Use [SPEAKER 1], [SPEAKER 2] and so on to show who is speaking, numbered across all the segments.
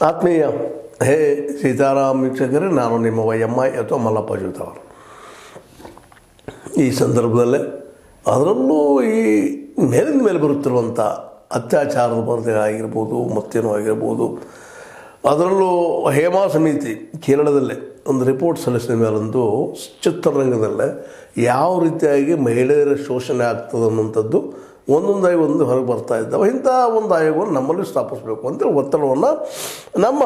[SPEAKER 1] ಆತ್ಮೀಯ ಹೇ ಸೀತಾರಾಮ್ ವೀಕ್ಷಕರೇ ನಾನು ನಿಮ್ಮ ವೈಎಮ್ಮ ಅಥವಾ ಮಲ್ಲಪ್ಪ ಜೂತವರು ಈ ಸಂದರ್ಭದಲ್ಲೇ ಅದರಲ್ಲೂ ಈ ಮೇಲಿನ ಮೇಲೆ ಬರುತ್ತಿರುವಂಥ ಅತ್ಯಾಚಾರದ ವರದಿಗಳಾಗಿರ್ಬೋದು ಮತ್ತೇನೋ ಆಗಿರ್ಬೋದು ಅದರಲ್ಲೂ ಹೇಮಾ ಸಮಿತಿ ಕೇರಳದಲ್ಲೇ ಒಂದು ರಿಪೋರ್ಟ್ ಸಲ್ಲಿಸಿದ ಮೇಲಂತೂ ಚಿತ್ರರಂಗದಲ್ಲೇ ಯಾವ ರೀತಿಯಾಗಿ ಮಹಿಳೆಯರ ಶೋಷಣೆ ಆಗ್ತದೆ ಅನ್ನುವಂಥದ್ದು ಒಂದೊಂದಾಗಿ ಒಂದು ಹೊರಗೆ ಬರ್ತಾ ಇದ್ದಾವೆ ಇಂಥ ಒಂದು ಆಯೋಗವನ್ನು ನಮ್ಮಲ್ಲಿ ಸ್ಥಾಪಿಸಬೇಕು ಅಂತೇಳಿ ಒತ್ತಡವನ್ನು ನಮ್ಮ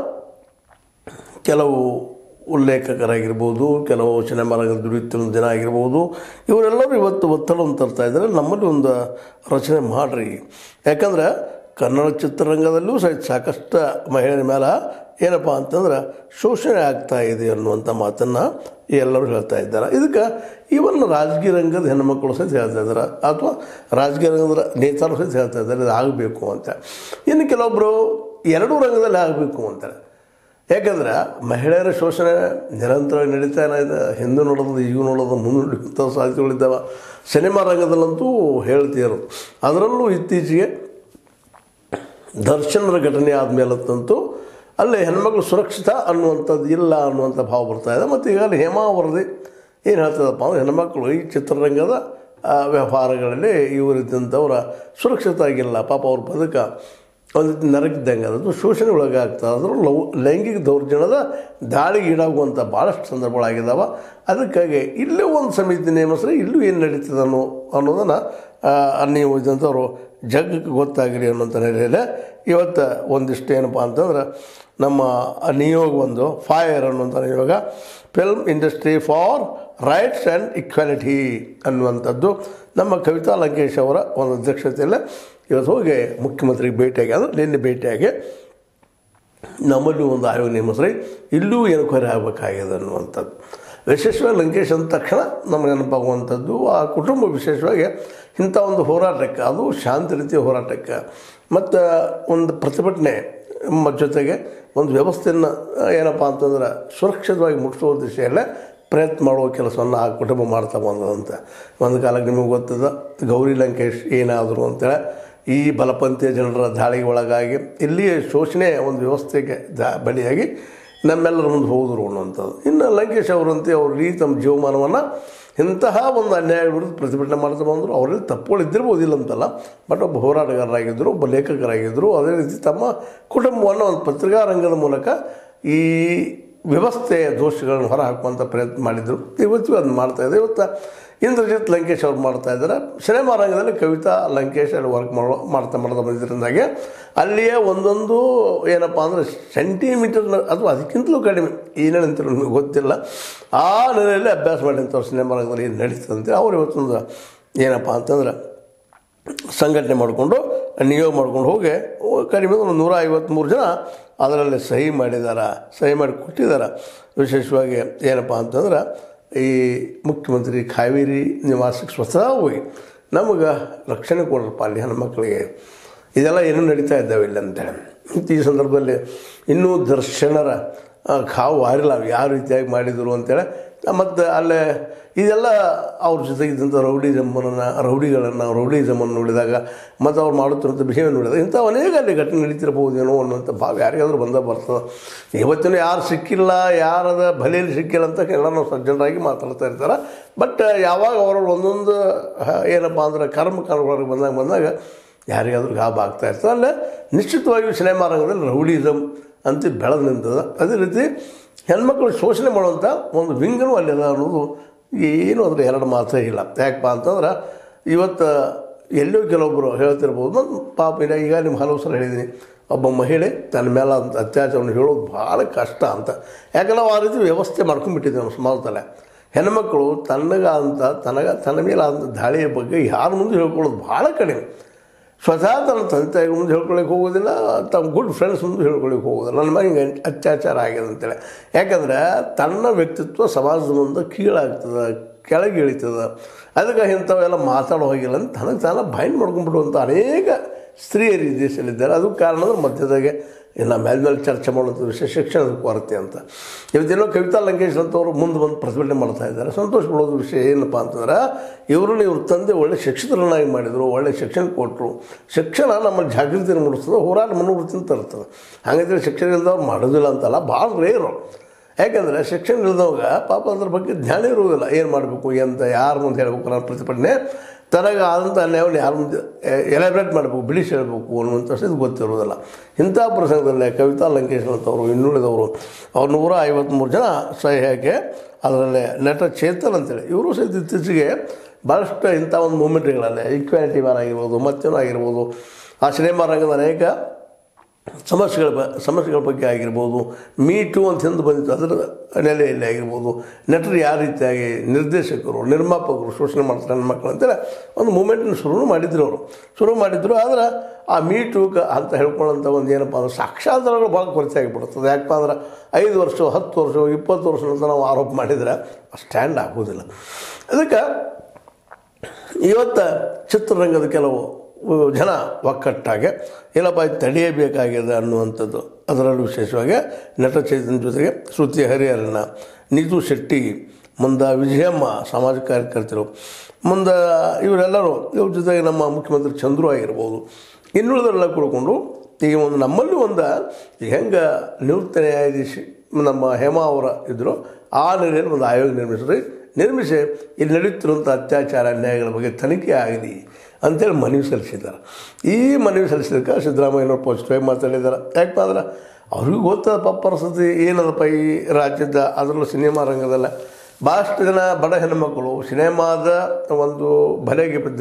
[SPEAKER 1] ಕೆಲವು ಉಲ್ಲೇಖಕರಾಗಿರ್ಬೋದು ಕೆಲವು ಸಿನಿಮಾ ರಂಗದ ದುಡಿಯುತ್ತಿರುವ ಜನ ಆಗಿರ್ಬೋದು ಇವರೆಲ್ಲರೂ ಇವತ್ತು ಒತ್ತಡವನ್ನು ತರ್ತಾ ಇದ್ದಾರೆ ನಮ್ಮಲ್ಲಿ ಒಂದು ರಚನೆ ಮಾಡಿರಿ ಯಾಕಂದ್ರೆ ಕನ್ನಡ ಚಿತ್ರರಂಗದಲ್ಲೂ ಸಹಿತ ಸಾಕಷ್ಟು ಮಹಿಳೆಯರ ಮೇಲೆ ಏನಪ್ಪ ಅಂತಂದ್ರೆ ಶೋಷಣೆ ಆಗ್ತಾ ಇದೆ ಅನ್ನುವಂಥ ಮಾತನ್ನು ಎಲ್ಲರೂ ಹೇಳ್ತಾ ಇದ್ದಾರೆ ಇದಕ್ಕೆ ಇವನ್ ರಾಜಕೀಯ ರಂಗದ ಹೆಣ್ಮಕ್ಳು ಸಹಿತ ಹೇಳ್ತಾ ಇದ್ದಾರೆ ಅಥವಾ ರಾಜಕೀಯ ರಂಗದ ನೇತಾರು ಸಹಿತ ಹೇಳ್ತಾ ಇದ್ದಾರೆ ಇದು ಆಗಬೇಕು ಅಂತ ಇನ್ನು ಕೆಲವೊಬ್ಬರು ಎರಡೂ ರಂಗದಲ್ಲಿ ಆಗಬೇಕು ಅಂತಾರೆ ಯಾಕಂದ್ರೆ ಮಹಿಳೆಯರ ಶೋಷಣೆ ನಿರಂತರವಾಗಿ ನಡೀತಾ ಇದೆ ಹಿಂದೂ ನೋಡೋದು ಈಗ ನೋಡೋದು ಮುಂದೆ ನೋಡುವಂಥ ಸಾಧ್ಯತೆಗಳಿದ್ದಾವೆ ಸಿನಿಮಾ ರಂಗದಲ್ಲಂತೂ ಹೇಳ್ತೀರು ಅದರಲ್ಲೂ ಇತ್ತೀಚೆಗೆ ದರ್ಶನದ ಘಟನೆ ಆದಮೇಲಂತೂ ಅಲ್ಲಿ ಹೆಣ್ಮಕ್ಳು ಸುರಕ್ಷಿತ ಅನ್ನುವಂಥದ್ದು ಇಲ್ಲ ಅನ್ನುವಂಥ ಭಾವ ಬರ್ತಾ ಇದೆ ಮತ್ತು ಈಗ ಅಲ್ಲಿ ಹೇಮಾ ವರದಿ ಏನು ಹೇಳ್ತದಪ್ಪ ಅಂದ್ರೆ ಹೆಣ್ಮಕ್ಳು ಈ ಚಿತ್ರರಂಗದ ಆ, ವ್ಯವಹಾರಗಳಲ್ಲಿ ಇವರಿದ್ದಂಥವ್ರ ಸುರಕ್ಷಿತ ಆಗಿಲ್ಲ ಪಾಪ ಅವ್ರ ಬದುಕ ಒಂದು ರೀತಿ ನರಕಿದ್ದಂಗೆ ಅದು ಶೋಷಣೆ ಒಳಗಾಗ್ತದೆ ಅದ್ರ ಲವ್ ಲೈಂಗಿಕ ದೌರ್ಜನ್ಯದ ದಾಳಿಗೆ ಈಡಾಗುವಂಥ ಭಾಳಷ್ಟು ಸಂದರ್ಭಗಳಾಗಿದ್ದಾವೆ ಅದಕ್ಕಾಗಿ ಇಲ್ಲೇ ಒಂದು ಸಮಿತಿ ನೇಮಿಸ್ರೆ ಇಲ್ಲೂ ಏನು ನಡೀತದೆ ಅನ್ನೋ ಅನ್ನೋದನ್ನು ನೀವು ಇದ್ದಂಥವ್ರು ಜಗಕ್ಕೆ ಗೊತ್ತಾಗಲಿ ಅನ್ನೋಂಥ ನೆಲೆಯಲ್ಲಿ ಇವತ್ತು ಒಂದಿಷ್ಟು ಏನಪ್ಪ ಅಂತಂದ್ರೆ ನಮ್ಮ ನಿಯೋಗ ಒಂದು ಫೈರ್ ಅನ್ನುವಂಥ ನಿಯೋಗ film industry for rights and equality ಅನ್ನುವಂಥದ್ದು ನಮ್ಮ ಕವಿತಾ ಲಂಕೇಶ್ ಅವರ ಒಂದು ಅಧ್ಯಕ್ಷತೆಯಲ್ಲಿ ಇವತ್ತು ಹೋಗಿ ಮುಖ್ಯಮಂತ್ರಿಗೆ ಭೇಟಿಯಾಗಿ ಅಂದರೆ ನಿನ್ನೆ ಭೇಟಿಯಾಗಿ ನಮ್ಮಲ್ಲಿ ಒಂದು ಆಯೋಗ ನೇಮಿಸ್ರಿ ಇಲ್ಲೂ ಏನು ಕೊರೆ ಆಗಬೇಕಾಗಿದೆ ಅನ್ನುವಂಥದ್ದು ವಿಶೇಷವಾಗಿ ಲಂಕೇಶ್ ಅಂದ ತಕ್ಷಣ ನಮಗೆ ನೆನಪಾಗುವಂಥದ್ದು ಆ ಕುಟುಂಬ ವಿಶೇಷವಾಗಿ ಇಂಥ ಒಂದು ಹೋರಾಟಕ್ಕೆ ಅದು ಶಾಂತಿ ರೀತಿಯ ಹೋರಾಟಕ್ಕೆ ಮತ್ತು ಒಂದು ಪ್ರತಿಭಟನೆ ಮ ಜೊತೆಗೆ ಒಂದು ವ್ಯವಸ್ಥೆಯನ್ನು ಏನಪ್ಪ ಅಂತಂದ್ರೆ ಸುರಕ್ಷಿತವಾಗಿ ಮುಟ್ಟಿಸುವ ದಿಶೆಯಲ್ಲೇ ಪ್ರಯತ್ನ ಮಾಡುವ ಕೆಲಸವನ್ನು ಆ ಕುಟುಂಬ ಮಾಡ್ತಾ ಬಂದದಂತ ಒಂದು ಕಾಲಕ್ಕೆ ನಿಮಗೆ ಗೊತ್ತದ ಗೌರಿ ಲಂಕೇಶ್ ಏನಾದರು ಅಂತೇಳಿ ಈ ಬಲಪಂಥೀಯ ಜನರ ದಾಳಿಗೆ ಒಳಗಾಗಿ ಇಲ್ಲಿಯೇ ಶೋಷಣೆ ಒಂದು ವ್ಯವಸ್ಥೆಗೆ ದಾ ಬಲಿಯಾಗಿ ನಮ್ಮೆಲ್ಲರ ಮುಂದೆ ಹೋದರು ಅನ್ನುವಂಥದ್ದು ಇನ್ನು ಲಂಕೇಶ್ ಅವರಂತೆ ಅವರು ಇಡೀ ತಮ್ಮ ಜೀವಮಾನವನ್ನು ಇಂತಹ ಒಂದು ಅನ್ಯಾಯ ವಿರುದ್ಧ ಪ್ರತಿಭಟನೆ ಮಾಡ್ತಾ ಬಂದರು ಅವರಲ್ಲಿ ತಪ್ಪುಗಳು ಇದ್ದಿರ್ಬೋದಿಲ್ಲ ಅಂತಲ್ಲ ಬಟ್ ಒಬ್ಬ ಹೋರಾಟಗಾರರಾಗಿದ್ದರು ಒಬ್ಬ ಲೇಖಕರಾಗಿದ್ದರು ಅದೇ ರೀತಿ ತಮ್ಮ ಕುಟುಂಬವನ್ನು ಒಂದು ಪತ್ರಿಕಾ ರಂಗದ ಮೂಲಕ ಈ ವ್ಯವಸ್ಥೆಯ ದೋಷಗಳನ್ನು ಹೊರ ಹಾಕುವಂಥ ಪ್ರಯತ್ನ ಮಾಡಿದರು ಇವತ್ತು ಅದನ್ನು ಮಾಡ್ತಾಯಿದ್ದಾರೆ ಇವತ್ತು ಇಂದ್ರಜಿತ್ ಲಂಕೇಶ್ ಅವ್ರು ಮಾಡ್ತಾ ಇದ್ದಾರೆ ಸಿನಿಮಾ ರಂಗದಲ್ಲಿ ಕವಿತಾ ಲಂಕೇಶ್ ಅಲ್ಲಿ ವರ್ಕ್ ಮಾಡೋ ಮಾಡ್ತಾ ಮಾಡ್ತಾ ಬಂದಿದ್ದರಿಂದಾಗೆ ಅಲ್ಲಿಯೇ ಒಂದೊಂದು ಏನಪ್ಪ ಅಂದರೆ ಸೆಂಟಿಮೀಟರ್ ಅಥವಾ ಅದಕ್ಕಿಂತಲೂ ಕಡಿಮೆ ಏನೇನಂತ ನಮಗೆ ಗೊತ್ತಿಲ್ಲ ಆ ನೆಲೆಯಲ್ಲಿ ಅಭ್ಯಾಸ ಮಾಡಿದಂಥವ್ರು ಸಿನಿಮಾ ರಂಗದಲ್ಲಿ ಏನು ನಡೀತದಂತೆ ಅವ್ರು ಇವತ್ತೊಂದು ಏನಪ್ಪ ಅಂತಂದ್ರೆ ಸಂಘಟನೆ ಮಾಡಿಕೊಂಡು ನಿಯೋಗ ಮಾಡ್ಕೊಂಡು ಹೋಗಿ ಕಡಿಮೆ ಒಂದು ನೂರ ಐವತ್ತ್ಮೂರು ಜನ ಅದರಲ್ಲಿ ಸಹಿ ಮಾಡಿದ್ದಾರೆ ಸಹಿ ಮಾಡಿ ಕೊಟ್ಟಿದ್ದಾರೆ ವಿಶೇಷವಾಗಿ ಏನಪ್ಪ ಅಂತಂದ್ರೆ ಈ ಮುಖ್ಯಮಂತ್ರಿ ಕಾವೇರಿ ನಿವಾಸಕ್ಕೆ ಸ್ವತಃ ಹೋಗಿ ನಮಗೆ ರಕ್ಷಣೆ ಕೊಡ್ರಪ್ಪ ಅಲ್ಲಿ ಹೆಣ್ಮಕ್ಳಿಗೆ ಇದೆಲ್ಲ ಏನೂ ನಡೀತಾ ಇದ್ದಾವೆ ಇಲ್ಲ ಅಂತೇಳಿ ಮತ್ತು ಈ ಸಂದರ್ಭದಲ್ಲಿ ಇನ್ನೂ ದರ್ಶನರ ಆ, ಕಾವು ಆರಿಲ್ಲ ಅವು ಯಾವ ರೀತಿಯಾಗಿ ಮಾಡಿದರು ಅಂತೇಳಿ ಮತ್ತು ಅಲ್ಲೇ ಇದೆಲ್ಲ ಅವ್ರ ಜೊತೆಗಿದ್ದಂಥ ರೌಡಿ ಜಮ್ಮನನ್ನು ರೌಡಿಗಳನ್ನು ರೌಡಿಸಮನ್ನು ನೋಡಿದಾಗ ಮತ್ತು ಅವ್ರು ಮಾಡುತ್ತಿರುವಂಥ ಬಿಹೇವಿಯರ್ ನೋಡಿದಾಗ ಇಂಥ ಅನೇಕ ಅಲ್ಲಿ ಘಟನೆ ನಡೀತಿರ್ಬೋದೇನೋ ಅನ್ನುವಂಥ ಭಾವ ಯಾರಿಗಾದ್ರೂ ಬಂದ ಬರ್ತದೆ ಇವತ್ತಿನ ಯಾರು ಸಿಕ್ಕಿಲ್ಲ ಯಾರದ ಬಲಿಯಲ್ಲಿ ಸಿಕ್ಕಿಲ್ಲ ಅಂತ ಎಲ್ಲ ನಾವು ಸಜ್ಜನರಾಗಿ ಮಾತಾಡ್ತಾ ಇರ್ತಾರೆ ಬಟ್ ಯಾವಾಗ ಅವರವ್ರು ಒಂದೊಂದು ಹ, ಏನಪ್ಪ ಅಂದ್ರೆ ಕರ್ಮ ಕರ್ಮಗಳಿಗೆ ಬಂದಾಗ ಬಂದಾಗ ಯಾರಿಗಾದ್ರೂ ಗಾಬ ಆಗ್ತಾ ಇರ್ತದೆ ಅಲ್ಲೇ ನಿಶ್ಚಿತವಾಗಿಯೂ ಸಿನಿಮಾ ರಂಗದಲ್ಲಿ ರೌಡಿಸಮ್ ಅಂತ ಬೆಳೆದು ನಿಂತದ ಅದೇ ರೀತಿ ಹೆಣ್ಮಕ್ಳು ಶೋಷಣೆ ಮಾಡುವಂಥ ಒಂದು ವಿಂಗನೂ ಅಲ್ಲಿಲ್ಲ ಅನ್ನೋದು ಏನು ಅದ್ರ ಎರಡು ಮಾತೇ ಇಲ್ಲ ಯಾಕಪ್ಪ ಅಂತಂದ್ರೆ ಇವತ್ತು ಎಲ್ಲೋ ಕೆಲವೊಬ್ಬರು ಹೇಳ್ತಿರ್ಬೋದು ಮತ್ತು ಪಾಪ ಇಲ್ಲ ಈಗ ನಿಮ್ಮ ಹಲವು ಸಲ ಹೇಳಿದ್ದೀನಿ ಒಬ್ಬ ಮಹಿಳೆ ತನ್ನ ಮೇಲೆ ಅಂತ ಅತ್ಯಾಚಾರವನ್ನು ಹೇಳೋದು ಭಾಳ ಕಷ್ಟ ಅಂತ ಯಾಕಂದ್ರೆ ನಾವು ಆ ರೀತಿ ವ್ಯವಸ್ಥೆ ಮಾಡ್ಕೊಂಡ್ಬಿಟ್ಟಿದ್ದೀವಿ ನಮ್ಮ ಸಮಾಜದಲ್ಲೇ ಹೆಣ್ಮಕ್ಳು ತನ್ನಗಾದಂಥ ತನಗ ತನ್ನ ಮೇಲೆ ಆದಂಥ ದಾಳಿಯ ಬಗ್ಗೆ ಯಾರ ಮುಂದೆ ಹೇಳ್ಕೊಳ್ಳೋದು ಭಾಳ ಕಡಿಮೆ ಸ್ವತಃ ತನ್ನ ತಂದೆ ತಾಯಿಗಳ ಮುಂದೆ ಹೇಳ್ಕೊಳಕ್ಕೆ ಹೋಗೋದಿಲ್ಲ ತಮ್ಮ ಗುಡ್ ಫ್ರೆಂಡ್ಸ್ ಮುಂದೆ ಹೇಳ್ಕೊಳಕ್ಕೆ ಹೋಗೋದಿಲ್ಲ ನನ್ನ ಮನೆಗೆ ಅತ್ಯಾಚಾರ ಆಗಿದೆ ಅಂತೇಳಿ ಯಾಕಂದ್ರೆ ತನ್ನ ವ್ಯಕ್ತಿತ್ವ ಸಮಾಜದ ಮುಂದೆ ಕೀಳಾಗ್ತದೆ ಕೆಳಗೆ ಇಳಿತದೆ ಅದಕ್ಕೆ ಇಂಥವೆಲ್ಲ ಮಾತಾಡೋ ಹೋಗಿಲ್ಲ ಅಂತ ತನಗೆ ತಾನ ಬೈಂಡ್ ಮಾಡ್ಕೊಂಡ್ಬಿಡುವಂಥ ಅನೇಕ ಸ್ತ್ರೀಯರು ಈ ದೇಶದಲ್ಲಿದ್ದಾರೆ ಅದು ಕಾರಣ ಅಂದ್ರೆ ಮಧ್ಯದಾಗೆ ಇನ್ನು ಮೇಲೆ ಮೇಲೆ ಚರ್ಚೆ ಮಾಡುವಂಥ ವಿಷಯ ಶಿಕ್ಷಣದ ಕೊರತೆ ಅಂತ ಇವತ್ತೇನೋ ಕವಿತಾ ಲಂಕೇಶ್ ಅಂತವರು ಮುಂದೆ ಬಂದು ಪ್ರತಿಭಟನೆ ಮಾಡ್ತಾ ಇದ್ದಾರೆ ಸಂತೋಷ ಪಡೋದು ವಿಷಯ ಏನಪ್ಪ ಅಂತಂದ್ರೆ ಇವ್ರನ್ನ ಇವ್ರ ತಂದೆ ಒಳ್ಳೆ ಶಿಕ್ಷಕರನ್ನಾಗಿ ಮಾಡಿದರು ಒಳ್ಳೆ ಶಿಕ್ಷಣ ಕೊಟ್ಟರು ಶಿಕ್ಷಣ ನಮ್ಮ ಜಾಗೃತಿಯನ್ನು ಮೂಡಿಸ್ತದೆ ಹೋರಾಟ ಮನೋವೃತ್ತಿನ ತರ್ತದೆ ಹಾಗಾದ್ರೆ ಶಿಕ್ಷಣ ಇಲ್ದವ್ರು ಮಾಡೋದಿಲ್ಲ ಅಂತಲ್ಲ ಭಾಳ ರೇರು ಯಾಕಂದರೆ ಶಿಕ್ಷಣ ಇಲ್ದವಾಗ ಪಾಪ ಅದ್ರ ಬಗ್ಗೆ ಜ್ಞಾನ ಇರುವುದಿಲ್ಲ ಏನು ಮಾಡಬೇಕು ಎಂತ ಯಾರು ಮುಂದೆ ಹೇಳಬೇಕು ಅನ್ನೋ ಪ್ರತಿಭಟನೆ ತನಗೆ ಆದಂಥ ಅನ್ಯಾಯವನ್ನು ಯಾರು ಮುಂದೆ ಎಲಾಬ್ರೇಟ್ ಮಾಡಬೇಕು ಬಿಡಿಸಿ ಹೇಳಬೇಕು ಅನ್ನುವಂಥ ಇದು ಗೊತ್ತಿರೋದಿಲ್ಲ ಇಂಥ ಪ್ರಸಂಗದಲ್ಲೇ ಕವಿತಾ ಲಂಕೇಶ್ ಅಂತವರು ಇನ್ನುಳಿದವರು ಅವ್ರು ನೂರ ಐವತ್ತ್ಮೂರು ಜನ ಸಹಿ ಹಾಕಿ ಅದರಲ್ಲಿ ನಟ ಚೇತನ್ ಅಂತೇಳಿ ಇವರು ಸಹಿತ ಇತ್ತೀಚೆಗೆ ಭಾಳಷ್ಟು ಇಂಥ ಒಂದು ಮೂಮೆಂಟ್ಗಳಲ್ಲಿ ಈಕ್ವಾಲಿಟಿ ಮ್ಯಾನ್ ಆಗಿರ್ಬೋದು ಮತ್ತೇನೋ ಆಗಿರ್ಬೋದು ಆ ಸಿನಿಮಾ ರಂಗದ ಅನೇಕ ಸಮಸ್ಯೆಗಳ ಬ ಸಮಸ್ಯೆಗಳ ಬಗ್ಗೆ ಆಗಿರ್ಬೋದು ಮೀ ಟು ಅಂತ ಹಿಂದೆ ಬಂದಿತ್ತು ಅದರ ನೆಲೆಯಲ್ಲಿ ಆಗಿರ್ಬೋದು ನಟರು ಯಾವ ರೀತಿಯಾಗಿ ನಿರ್ದೇಶಕರು ನಿರ್ಮಾಪಕರು ಶೋಷಣೆ ಮಾಡ್ತಾರೆ ನನ್ನ ಮಕ್ಕಳು ಅಂತೇಳಿ ಒಂದು ಮೂಮೆಂಟನ್ನು ಶುರು ಮಾಡಿದ್ರು ಅವರು ಶುರು ಮಾಡಿದ್ರು ಆದರೆ ಆ ಮೀ ಟು ಕ ಅಂತ ಹೇಳ್ಕೊಳ್ಳೋಂಥ ಒಂದು ಏನಪ್ಪ ಅಂದ್ರೆ ಸಾಕ್ಷಾಧಾರಗಳು ಭಾಳ ಕೊರತೆ ಆಗಿಬಿಡ್ತದೆ ಯಾಕಪ್ಪ ಅಂದ್ರೆ ಐದು ವರ್ಷ ಹತ್ತು ವರ್ಷ ಇಪ್ಪತ್ತು ವರ್ಷ ಅಂತ ನಾವು ಆರೋಪ ಮಾಡಿದರೆ ಸ್ಟ್ಯಾಂಡ್ ಆಗೋದಿಲ್ಲ ಅದಕ್ಕೆ ಇವತ್ತು ಚಿತ್ರರಂಗದ ಕೆಲವು ಜನ ಒಕ್ಕಟ್ಟಾಗೆ ಇಲ್ಲಪ್ಪ ಇದು ತಡೆಯಬೇಕಾಗಿದೆ ಅನ್ನುವಂಥದ್ದು ಅದರಲ್ಲೂ ವಿಶೇಷವಾಗಿ ನಟ ಚೈತನ್ಯ ಜೊತೆಗೆ ಶ್ರುತಿ ಹರಿಹರನ ನೀತು ಶೆಟ್ಟಿ ಮುಂದೆ ವಿಜಯಮ್ಮ ಸಮಾಜ ಕಾರ್ಯಕರ್ತರು ಮುಂದೆ ಇವರೆಲ್ಲರೂ ಇವ್ರ ಜೊತೆಗೆ ನಮ್ಮ ಮುಖ್ಯಮಂತ್ರಿ ಚಂದ್ರು ಆಗಿರ್ಬೋದು ಇನ್ನುಳಿದರೆಲ್ಲ ಕೂಡ್ಕೊಂಡು ಈಗ ಒಂದು ನಮ್ಮಲ್ಲಿ ಒಂದು ಈಗ ಹೆಂಗೆ ನಿವೃತ್ತ ನ್ಯಾಯಾಧೀಶಿ ನಮ್ಮ ಹೇಮಾ ಅವರ ಇದ್ದರು ಆ ನೆಲೆಯಲ್ಲಿ ಒಂದು ಆಯೋಗ ನಿರ್ಮಿಸಿದ್ರಿ ನಿರ್ಮಿಸಿ ಇಲ್ಲಿ ನಡೆಯುತ್ತಿರುವಂಥ ಅತ್ಯಾಚಾರ ಅನ್ಯಾಯಗಳ ಬಗ್ಗೆ ತನಿಖೆ ಆಗಲಿ ಅಂತೇಳಿ ಮನವಿ ಸಲ್ಲಿಸಿದ್ದಾರೆ ಈ ಮನವಿ ಸಲ್ಲಿಸಿದಕ್ಕೆ ಸಿದ್ದರಾಮಯ್ಯನವ್ರು ಪಾಸಿಟಿವ್ ಮಾತಾಡಿದ್ದಾರೆ ಯಾಕಪ್ಪ ಅಂದ್ರೆ ಅವ್ರಿಗೂ ಗೊತ್ತದಪ್ಪ ಪರಿಸ್ಥಿತಿ ಏನದಪ್ಪ ಈ ರಾಜ್ಯದ ಅದರಲ್ಲೂ ಸಿನಿಮಾ ರಂಗದಲ್ಲ ಭಾಳಷ್ಟು ಜನ ಬಡ ಹೆಣ್ಣುಮಕ್ಕಳು ಸಿನಿಮಾದ ಒಂದು ಬಲೆಗೆ ಬಿದ್ದ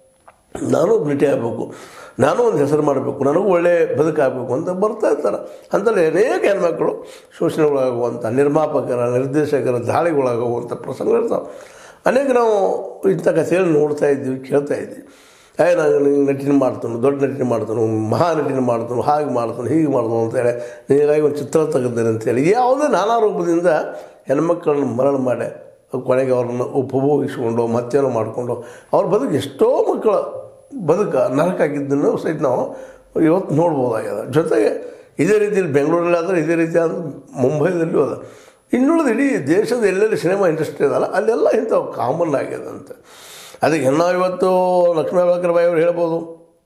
[SPEAKER 1] ನಾನು ನಟಿ ಆಗಬೇಕು ನಾನು ಒಂದು ಹೆಸರು ಮಾಡಬೇಕು ನನಗೂ ಒಳ್ಳೆಯ ಬದುಕಾಗಬೇಕು ಅಂತ ಬರ್ತಾ ಇರ್ತಾರೆ ಅಂತಲ್ಲಿ ಅನೇಕ ಹೆಣ್ಮಕ್ಳು ಶೋಷಣೆಗೊಳಗಾಗುವಂಥ ನಿರ್ಮಾಪಕರ ನಿರ್ದೇಶಕರ ದಾಳಿಗೊಳಗಾಗುವಂಥ ಪ್ರಸಂಗ ಇರ್ತಾವೆ ಅನೇಕ ನಾವು ಇಂಥ ಕಥೆಗಳು ನೋಡ್ತಾ ಇದ್ದೀವಿ ಕೇಳ್ತಾ ಇದ್ದೀವಿ ಏ ನಾನು ನಿಂಗೆ ನಟಿನ ಮಾಡ್ತಾನೆ ದೊಡ್ಡ ನಟಿನ ಮಾಡ್ತಾನೆ ಮಹಾ ನಟಿನ ಮಾಡ್ತಾನೆ ಹಾಗೆ ಮಾಡ್ತಾನೆ ಹೀಗೆ ಮಾಡ್ತಾನೆ ಅಂತೇಳಿ ನೀನಾಗಿ ಒಂದು ಚಿತ್ರ ತೆಗೆದೇನೆ ಅಂತೇಳಿ ಯಾವುದೇ ನಾನಾ ರೂಪದಿಂದ ಹೆಣ್ಮಕ್ಳನ್ನ ಮರಣ ಮಾಡಿ ಕೊನೆಗೆ ಅವ್ರನ್ನ ಉಪಭೋಗಿಸ್ಕೊಂಡು ಮತ್ತೇನೋ ಮಾಡಿಕೊಂಡು ಅವ್ರ ಬದುಕು ಎಷ್ಟೋ ಮಕ್ಕಳ ಬದುಕ ನರಕಾಗಿದ್ದನ್ನು ಸಹಿತ ನಾವು ಇವತ್ತು ನೋಡ್ಬೋದಾಗ್ಯದ ಜೊತೆಗೆ ಇದೇ ರೀತಿಯಲ್ಲಿ ಬೆಂಗಳೂರಲ್ಲಿ ಆದರೆ ಇದೇ ರೀತಿ ಅಂದ್ರೆ ಮುಂಬೈದಲ್ಲೂ ಅದ ಇನ್ನುಳಿದ ಇಡೀ ದೇಶದ ಎಲ್ಲೆಲ್ಲಿ ಸಿನಿಮಾ ಇಂಡಸ್ಟ್ರಿ ಅದಲ್ಲ ಅಲ್ಲೆಲ್ಲ ಇಂಥವು ಕಾಮನ್ ಆಗ್ಯದಂತೆ ಅದಕ್ಕೆ ನಾವು ಇವತ್ತು ಲಕ್ಷ್ಮೀ ಬಾಯಿ ಅವರು ಹೇಳ್ಬೋದು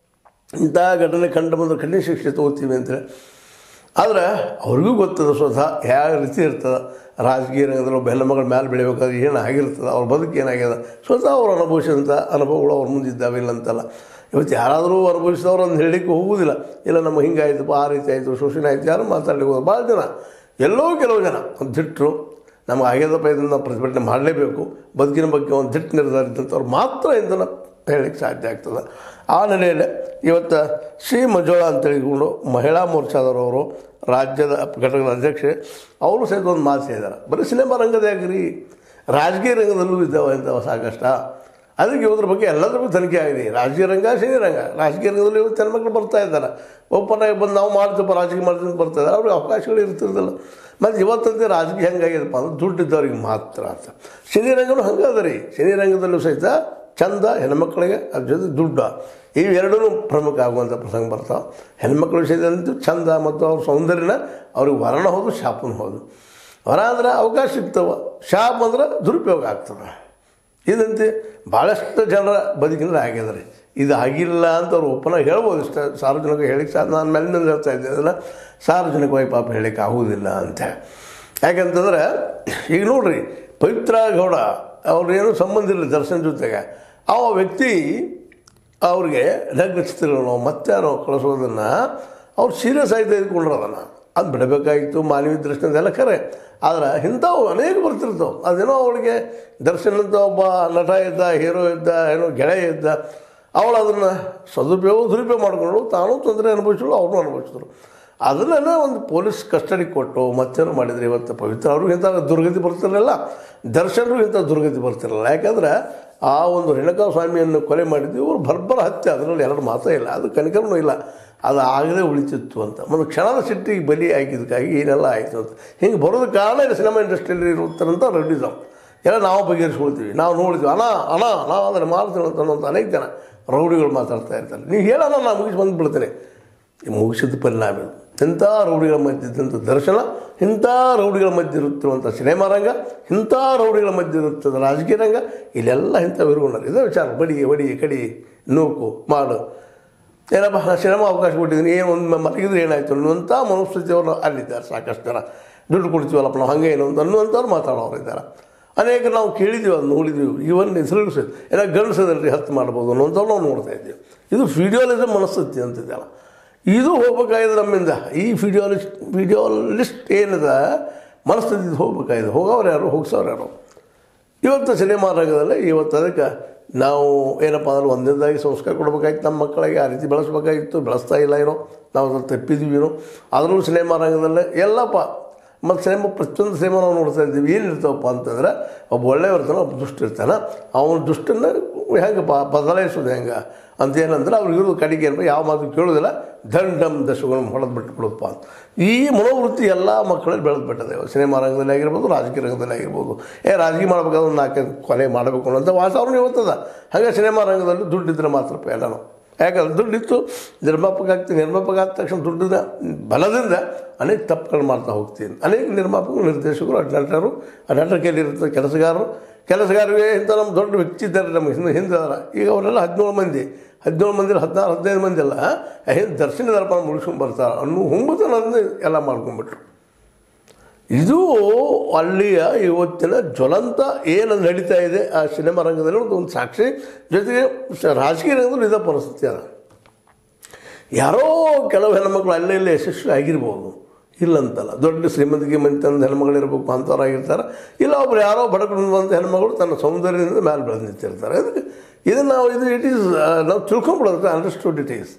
[SPEAKER 1] ಇಂಥ ಘಟನೆ ಕಂಡು ಬಂದ್ರೆ ಕಠಿಣ ಶಿಕ್ಷೆ ತಗೋತೀವಿ ಅಂತೇಳಿ ಆದರೆ ಅವ್ರಿಗೂ ಗೊತ್ತದ ಸ್ವತಃ ಯಾವ ರೀತಿ ಇರ್ತದೆ ರಾಜಕೀಯ ರಂಗದಲ್ಲಿ ಒಬ್ಬ ಹೆಣ್ಣುಮಗಳ ಮೇಲೆ ಬೆಳಿಬೇಕಾದ್ರೆ ಏನು ಆಗಿರ್ತದೆ ಅವ್ರ ಬದುಕು ಏನಾಗ್ಯದ ಸ್ವತಃ ಅವ್ರು ಅನುಭವಿಸಿದಂಥ ಅನುಭವಗಳು ಅವ್ರ ಮುಂದಿದ್ದಾವೆ ಇಲ್ಲ ಅಂತಲ್ಲ ಇವತ್ತು ಯಾರಾದರೂ ಅನುಭವಿಸಿದವ್ರು ಅಂತ ಹೇಳಲಿಕ್ಕೆ ಹೋಗುವುದಿಲ್ಲ ಇಲ್ಲ ನಮ್ಮ ಹಿಂಗಾಯ್ತಪ್ಪ ಆ ರೀತಿ ಆಯಿತು ಶೋಷಣೆ ಆಯಿತು ಯಾರು ಮಾತಾಡಲಿಕ್ಕೆ ಹೋಗೋದು ಭಾಳ ಜನ ಎಲ್ಲೋ ಕೆಲವು ಜನ ಒಂದು ದಿಟ್ಟರು ನಮಗೆ ಆಗ್ಯದಪ್ಪ ಇದನ್ನು ನಾವು ಪ್ರತಿಭಟನೆ ಮಾಡಲೇಬೇಕು ಬದುಕಿನ ಬಗ್ಗೆ ಒಂದು ದಿಟ್ಟು ನಿರ್ಧಾರ ಇದ್ದಂಥವ್ರು ಮಾತ್ರ ಇದನ್ನು ಹೇಳಲಿಕ್ಕೆ ಸಾಧ್ಯ ಆಗ್ತದೆ ಆ ನೆಲೆಯಲ್ಲಿ ಇವತ್ತು ಶ್ರೀ ಮಂಜುಳಾ ಅಂತ ಹೇಳಿಕೊಂಡು ಮಹಿಳಾ ಮೋರ್ಚಾದವರು ರಾಜ್ಯದ ಘಟಕದ ಅಧ್ಯಕ್ಷೆ ಅವರು ಸಹಿತ ಒಂದು ಮಾತು ಹೇಳಿದ್ದಾರೆ ಬರೀ ಸಿನಿಮಾ ರಂಗದ ಯಾಕ್ರಿ ರಾಜಕೀಯ ರಂಗದಲ್ಲೂ ಇದ್ದಾವೆ ಇಂಥವು ಸಾಕಷ್ಟ ಅದಕ್ಕೆ ಇವ್ರ ಬಗ್ಗೆ ಎಲ್ಲದ್ರ ಬಗ್ಗೆ ತನಿಖೆ ಆಗಿದೆ ರಾಜಕೀಯ ರಂಗ ಸಿನಿ ರಂಗ ರಾಜಕೀಯ ರಂಗದಲ್ಲಿ ಇವತ್ತು ಹೆಣ್ಮಕ್ಳು ಬರ್ತಾ ಇದ್ದಾರೆ ಓಪನ್ ಆಗಿ ಬಂದು ನಾವು ಮಾಡ್ತೀವಪ್ಪ ರಾಜಕೀಯ ಮಾಡ್ತೀವಿ ಅಂತ ಬರ್ತಾ ಇದ್ದಾರೆ ಅವ್ರಿಗೆ ಅವಕಾಶಗಳು ಇರ್ತಿರ್ದಿಲ್ಲ ಮತ್ತು ಇವತ್ತಂತೆ ರಾಜಕೀಯ ಹೆಂಗಾಗಿದೆಪ್ಪ ಅಂದ್ರೆ ದುಡ್ಡಿದ್ದವ್ರಿಗೆ ಮಾತ್ರ ಅಂತ ಸಿನಿ ರಂಗನೂ ಹಂಗೆ ಅದ ರೀ ಸಿನಿ ರಂಗದಲ್ಲೂ ಸಹಿತ ಚಂದ ಹೆಣ್ಮಕ್ಳಿಗೆ ಅದ್ರ ಜೊತೆ ದುಡ್ಡು ಇವೆರಡೂ ಪ್ರಮುಖ ಆಗುವಂಥ ಪ್ರಸಂಗ ಬರ್ತಾವೆ ಹೆಣ್ಮಕ್ಳ ವಿಷಯದಂತೂ ಚಂದ ಮತ್ತು ಅವ್ರ ಸೌಂದರ್ಯನ ಅವ್ರಿಗೆ ವರಣ ಹೋದು ಶಾಪನೂ ಹೋದು ವರ ಅಂದ್ರೆ ಅವಕಾಶ ಸಿಗ್ತವೆ ಶಾಪ್ ಅಂದ್ರೆ ದುರುಪಯೋಗ ಆಗ್ತದೆ ಇದಂತೆ ಭಾಳಷ್ಟು ಜನರ ಬದುಕಿನಲ್ಲಿ ಆಗ್ಯದ ರೀ ಇದು ಆಗಿಲ್ಲ ಅಂತ ಅವ್ರು ಓಪನ್ ಆಗಿ ಹೇಳ್ಬೋದು ಇಷ್ಟ ಸಾರ್ವಜನಿಕ ಹೇಳಿಕ್ಕೆ ಸಾ ನಾನು ಮೇಲಿನಿಂದ ಹೇಳ್ತಾ ಇದ್ದೆ ಅದನ್ನು ಸಾರ್ವಜನಿಕವಾಗಿ ಪಾಪ ಹೇಳಿಕ್ಕೆ ಆಗೋದಿಲ್ಲ ಅಂತ ಯಾಕಂತಂದ್ರೆ ಈಗ ನೋಡ್ರಿ ಪವಿತ್ರ ಗೌಡ ಅವ್ರೇನು ಸಂಬಂಧ ಇಲ್ಲ ದರ್ಶನ್ ಜೊತೆಗೆ ಆ ವ್ಯಕ್ತಿ ಅವ್ರಿಗೆ ನಗ್ನ ಚಿತ್ರಗಳನ್ನು ಮತ್ತೆ ನಾವು ಕಳಿಸೋದನ್ನು ಅವ್ರು ಸೀರಿಯಸ್ ಆಗಿ ತೆಗೆದುಕೊಂಡ್ರು ಅದನ್ನು ಅದು ಬಿಡಬೇಕಾಗಿತ್ತು ಮಾನವೀಯ ದೃಷ್ಟಿಯಿಂದ ಎಲ್ಲ ಖರೆ ಆದ್ರೆ ಇಂಥವು ಅನೇಕ ಬರ್ತಿರ್ತಾವೆ ಅದೇನೋ ಅವಳಿಗೆ ದರ್ಶನ್ ಅಂತ ಒಬ್ಬ ನಟ ಇದ್ದ ಹೀರೋ ಇದ್ದ ಏನೋ ಗೆಳೆಯ ಇದ್ದ ಅವಳು ಅದನ್ನು ಸದುಪಯೋಗ ದುರುಪಯೋಗ ಮಾಡಿಕೊಂಡು ತಾನು ತೊಂದರೆ ಅನುಭವಿಸಿದ್ರು ಅವ್ರನ್ನೂ ಅನುಭವಿಸಿದ್ರು ಅದನ್ನೆಲ್ಲ ಒಂದು ಪೊಲೀಸ್ ಕಸ್ಟಡಿ ಕೊಟ್ಟು ಮತ್ತೇನು ಮಾಡಿದ್ರು ಇವತ್ತು ಪವಿತ್ರ ಅವರು ಇಂಥ ದುರ್ಗತಿ ಬರ್ತಿರಲಿಲ್ಲ ದರ್ಶನರು ಇಂಥ ದುರ್ಗತಿ ಬರ್ತಿರಲಿಲ್ಲ ಯಾಕಂದ್ರೆ ಆ ಒಂದು ರೇಣುಕಾ ಸ್ವಾಮಿಯನ್ನು ಕೊಲೆ ಮಾಡಿದ್ದು ಇವರು ಬರ್ಬರ ಹತ್ಯೆ ಅದರಲ್ಲಿ ಎರಡು ಮಾತೇ ಇಲ್ಲ ಅದು ಕನಿಕರನೂ ಇಲ್ಲ ಅದು ಆಗದೆ ಉಳಿತಿತ್ತು ಅಂತ ಒಂದು ಕ್ಷಣದ ಸಿಟ್ಟಿಗೆ ಬಲಿ ಆಗಿದ್ದಕ್ಕಾಗಿ ಏನೆಲ್ಲ ಆಯಿತು ಅಂತ ಹಿಂಗೆ ಬರೋದಕ್ಕೆ ಕಾರಣ ಇದು ಸಿನಿಮಾ ಇಂಡಸ್ಟ್ರಿಯಲ್ಲಿ ಇರುತ್ತಾರಂತ ರೌಡಿಸಮ್ ಎಲ್ಲ ನಾವು ಬಗೆಹರಿಸ್ಕೊಳ್ತೀವಿ ನಾವು ನೋಡ್ತೀವಿ ಅಣ್ಣ ಅಣ್ಣ ನಾವು ಅದನ್ನು ಮಾಡ್ತೀವಿ ಅಂತ ಅನ್ನೋಂಥ ಅನೇಕ ಜನ ರೌಡಿಗಳು ಮಾತಾಡ್ತಾ ಇರ್ತಾರೆ ನೀವು ಹೇಳೋಣ ನಾನು ಮುಗಿಸಿ ಬಂದುಬಿಡ್ತೇನೆ ಮುಗಿಸಿದ ಪರಿಣಾಮ ಇದು ಇಂಥ ರೌಡಿಗಳ ಮಧ್ಯೆ ಇದ್ದಂಥ ದರ್ಶನ ಇಂಥ ರೌಡಿಗಳ ಮಧ್ಯೆ ಇರುತ್ತಿರುವಂಥ ಸಿನಿಮಾ ರಂಗ ಇಂಥ ರೌಡಿಗಳ ಮಧ್ಯೆ ಇರುತ್ತದೆ ರಾಜಕೀಯ ರಂಗ ಇಲ್ಲೆಲ್ಲ ಇಂಥ ವಿರುಗೊಂಡರು ಇದೇ ವಿಚಾರ ಬಡಿ ಹೊಡಿ ಕಡಿ ನೂಕು ಮಾಡು ಏನಪ್ಪ ನಾನು ಸಿನಿಮಾ ಅವಕಾಶ ಕೊಟ್ಟಿದ್ದೀನಿ ಏನು ಒಂದು ಮಲಗಿದ್ರೆ ಏನಾಯಿತು ಅನ್ನುವಂಥ ಮನಸ್ಥಿತಿಯವರು ಅಲ್ಲಿದ್ದಾರೆ ಸಾಕಷ್ಟು ಜನ ದುಡ್ಡು ಕೊಡ್ತೀವಲ್ಲಪ್ಪ ನಾವು ಹಾಗೆ ಏನು ಅಂತ ಅನ್ನುವಂಥವ್ರು ಮಾತಾಡೋರು ಇದ್ದಾರೆ ಅನೇಕ ನಾವು ಕೇಳಿದ್ದೀವಿ ಅದು ನೋಡಿದ್ದೀವಿ ಇವನ್ ಹೆಸರು ಏನೋ ಗಂಡಸದಲ್ಲಿ ಹತ್ತು ಮಾಡ್ಬೋದು ಅನ್ನೋಂಥವ್ರು ನಾವು ನೋಡ್ತಾ ಇದ್ದೀವಿ ಇದು ಫಿಡಿಯೋಲಿಸಮ್ ಮನಸ್ಥಿತಿ ಅಂತಿದ್ದಲ್ಲ ಇದು ಹೋಗ್ಬೇಕಾಗಿದೆ ನಮ್ಮಿಂದ ಈ ಫಿಡಿಯೋಲಿಸ್ಟ್ ಫಿಡಿಯೋಲಿಸ್ಟ್ ಏನದ ಮನಸ್ಥಿತಿ ಹೋಗ್ಬೇಕಾಗಿದೆ ಹೋಗೋರು ಯಾರು ಹೋಗ್ಸೋರು ಯಾರು ಇವತ್ತು ಸಿನಿಮಾ ರಂಗದಲ್ಲಿ ಇವತ್ತು ಅದಕ್ಕೆ ನಾವು ಏನಪ್ಪ ಅಂದ್ರೆ ಒಂದನೇದಾಗಿ ಸಂಸ್ಕಾರ ಕೊಡಬೇಕಾಗಿತ್ತು ನಮ್ಮ ಮಕ್ಕಳಿಗೆ ಆ ರೀತಿ ಬೆಳೆಸ್ಬೇಕಾಗಿತ್ತು ಬೆಳೆಸ್ತಾ ಇಲ್ಲ ಏನೋ ನಾವು ಅದನ್ನು ತಪ್ಪಿದ್ವಿ ಏನೋ ಅದರಲ್ಲೂ ಸಿನಿಮಾ ರಂಗದಲ್ಲೇ ಎಲ್ಲಪ್ಪ ಮತ್ತು ಸಿನಿಮಾ ಪ್ರತಿಯೊಂದು ಸಿನಿಮಾ ನಾವು ನೋಡ್ತಾ ಇದ್ದೀವಿ ಏನಿರ್ತಾವಪ್ಪ ಅಂತಂದ್ರೆ ಒಬ್ಬ ಒಳ್ಳೆಯ ಇರ್ತಾನೆ ಒಬ್ಬ ದುಷ್ಟ ಇರ್ತಾನೆ ಅವನ ದುಷ್ಟನ್ನು ಹೆಂಗೆ ಪ ಬದಲಾಯಿಸೋದು ಹೆಂಗೆ ಅಂತ ಏನಂದ್ರೆ ಅವ್ರಿಗೆ ಇರೋದು ಕಡೆಗೆ ಏನಪ್ಪ ಯಾವ ಮಾತು ಕೇಳೋದಿಲ್ಲ ದಂಡಮ್ ದಶಗುಣಂ ಹೊಡೆದು ಬಿಟ್ಬಿಡುತ್ತಪ್ಪ ಅಂತ ಈ ಮನೋವೃತ್ತಿ ಎಲ್ಲ ಮಕ್ಕಳಲ್ಲಿ ಬೆಳೆದು ಬಿಟ್ಟದೆ ಸಿನಿಮಾ ರಂಗದಲ್ಲಿ ಆಗಿರ್ಬೋದು ರಾಜಕೀಯ ರಂಗದಲ್ಲಿ ಆಗಿರ್ಬೋದು ಏ ರಾಜಕೀಯ ಮಾಡಬೇಕಾದ್ರೆ ಒಂದು ನಾಲ್ಕು ಕೊನೆ ಮಾಡಬೇಕು ಅನ್ನೋಂಥ ವಾತಾವರಣ ಇವತ್ತದ ಹಾಗೆ ಸಿನಿಮಾ ರಂಗದಲ್ಲಿ ದುಡ್ಡಿದ್ರೆ ಮಾತ್ರ ಎಲ್ಲನೂ ಯಾಕಂದ್ರೆ ದುಡ್ಡಿತ್ತು ನಿರ್ಮಾಪಕ ಆಗ್ತೀನಿ ನಿರ್ಮಾಪಕ ಆದ ತಕ್ಷಣ ದುಡ್ಡಿನ ಬಲದಿಂದ ಅನೇಕ ತಪ್ಪುಗಳು ಮಾಡ್ತಾ ಹೋಗ್ತೀನಿ ಅನೇಕ ನಿರ್ಮಾಪಕರು ನಿರ್ದೇಶಕರು ನಟರು ಆ ನಟರ ಕೈಲಿರುತ್ತ ಕೆಲಸಗಾರರು ಕೆಲಸಗಾರರಿಗೆ ಇಂಥ ನಮ್ಮ ದೊಡ್ಡ ವ್ಯಕ್ತಿ ಇದ್ದಾರೆ ನಮಗೆ ಹಿಂದೆ ಹಿಂದೆ ಅದಾರ ಈಗ ಅವರೆಲ್ಲ ಹದಿನೇಳು ಮಂದಿ ಹದಿನೇಳು ಮಂದಿ ಹದಿನಾರು ಹದಿನೈದು ಮಂದಿ ಅಲ್ಲ ಹಿಂದೆ ದರ್ಶನ ದರ್ಪಣ ಮುಗಿಸ್ಕೊಂಡು ಬರ್ತಾರೆ ಅನ್ನೋ ಹುಂಬತನದಿಂದ ಎಲ್ಲ ಮಾಡ್ಕೊಂಡ್ಬಿಟ್ರು ಇದು ಅಲ್ಲಿಯ ಇವತ್ತಿನ ಜ್ವಲಂತ ಏನು ನಡೀತಾ ಇದೆ ಆ ಸಿನಿಮಾ ರಂಗದಲ್ಲಿ ಒಂದು ಒಂದು ಸಾಕ್ಷಿ ಜೊತೆಗೆ ಸ- ರಾಜಕೀಯ ರಂಗದಲ್ಲೂ ಇದೇ ಪರಿಸ್ಥಿತಿ ಅದ ಯಾರೋ ಕೆಲವು ಹೆಣ್ಮಕ್ಳು ಅಲ್ಲೇ ಇಲ್ಲೇ ಯಶಸ್ವಿ ಆಗಿರ್ಬೋದು ಇಲ್ಲಂತಲ್ಲ ದೊಡ್ಡ ಶ್ರೀಮಂತಿಗೆ ಮಂತಂದು ಹೆಣ್ಮಗಳಿರ್ಬೇಕು ಅಂಥವ್ರಾಗಿರ್ತಾರೆ ಇಲ್ಲ ಒಬ್ರು ಯಾರೋ ಬಡಕುಂದಂಥ ಹೆಣ್ಮಗಳು ತನ್ನ ಸೌಂದರ್ಯದಿಂದ ಮೇಲೆ ಬೆಳೆದು ನಿಂತಿರ್ತಾರೆ ಅದಕ್ಕೆ ಇದನ್ನು ನಾವು ಇದು ಇಟ್ ಈಸ್ ನಾವು ತಿಳ್ಕೊಂಬಿಡೋದಕ್ಕೆ ಅಂಡರ್ಸ್ಟುಡ್ ಇಟ್ ಈಸ್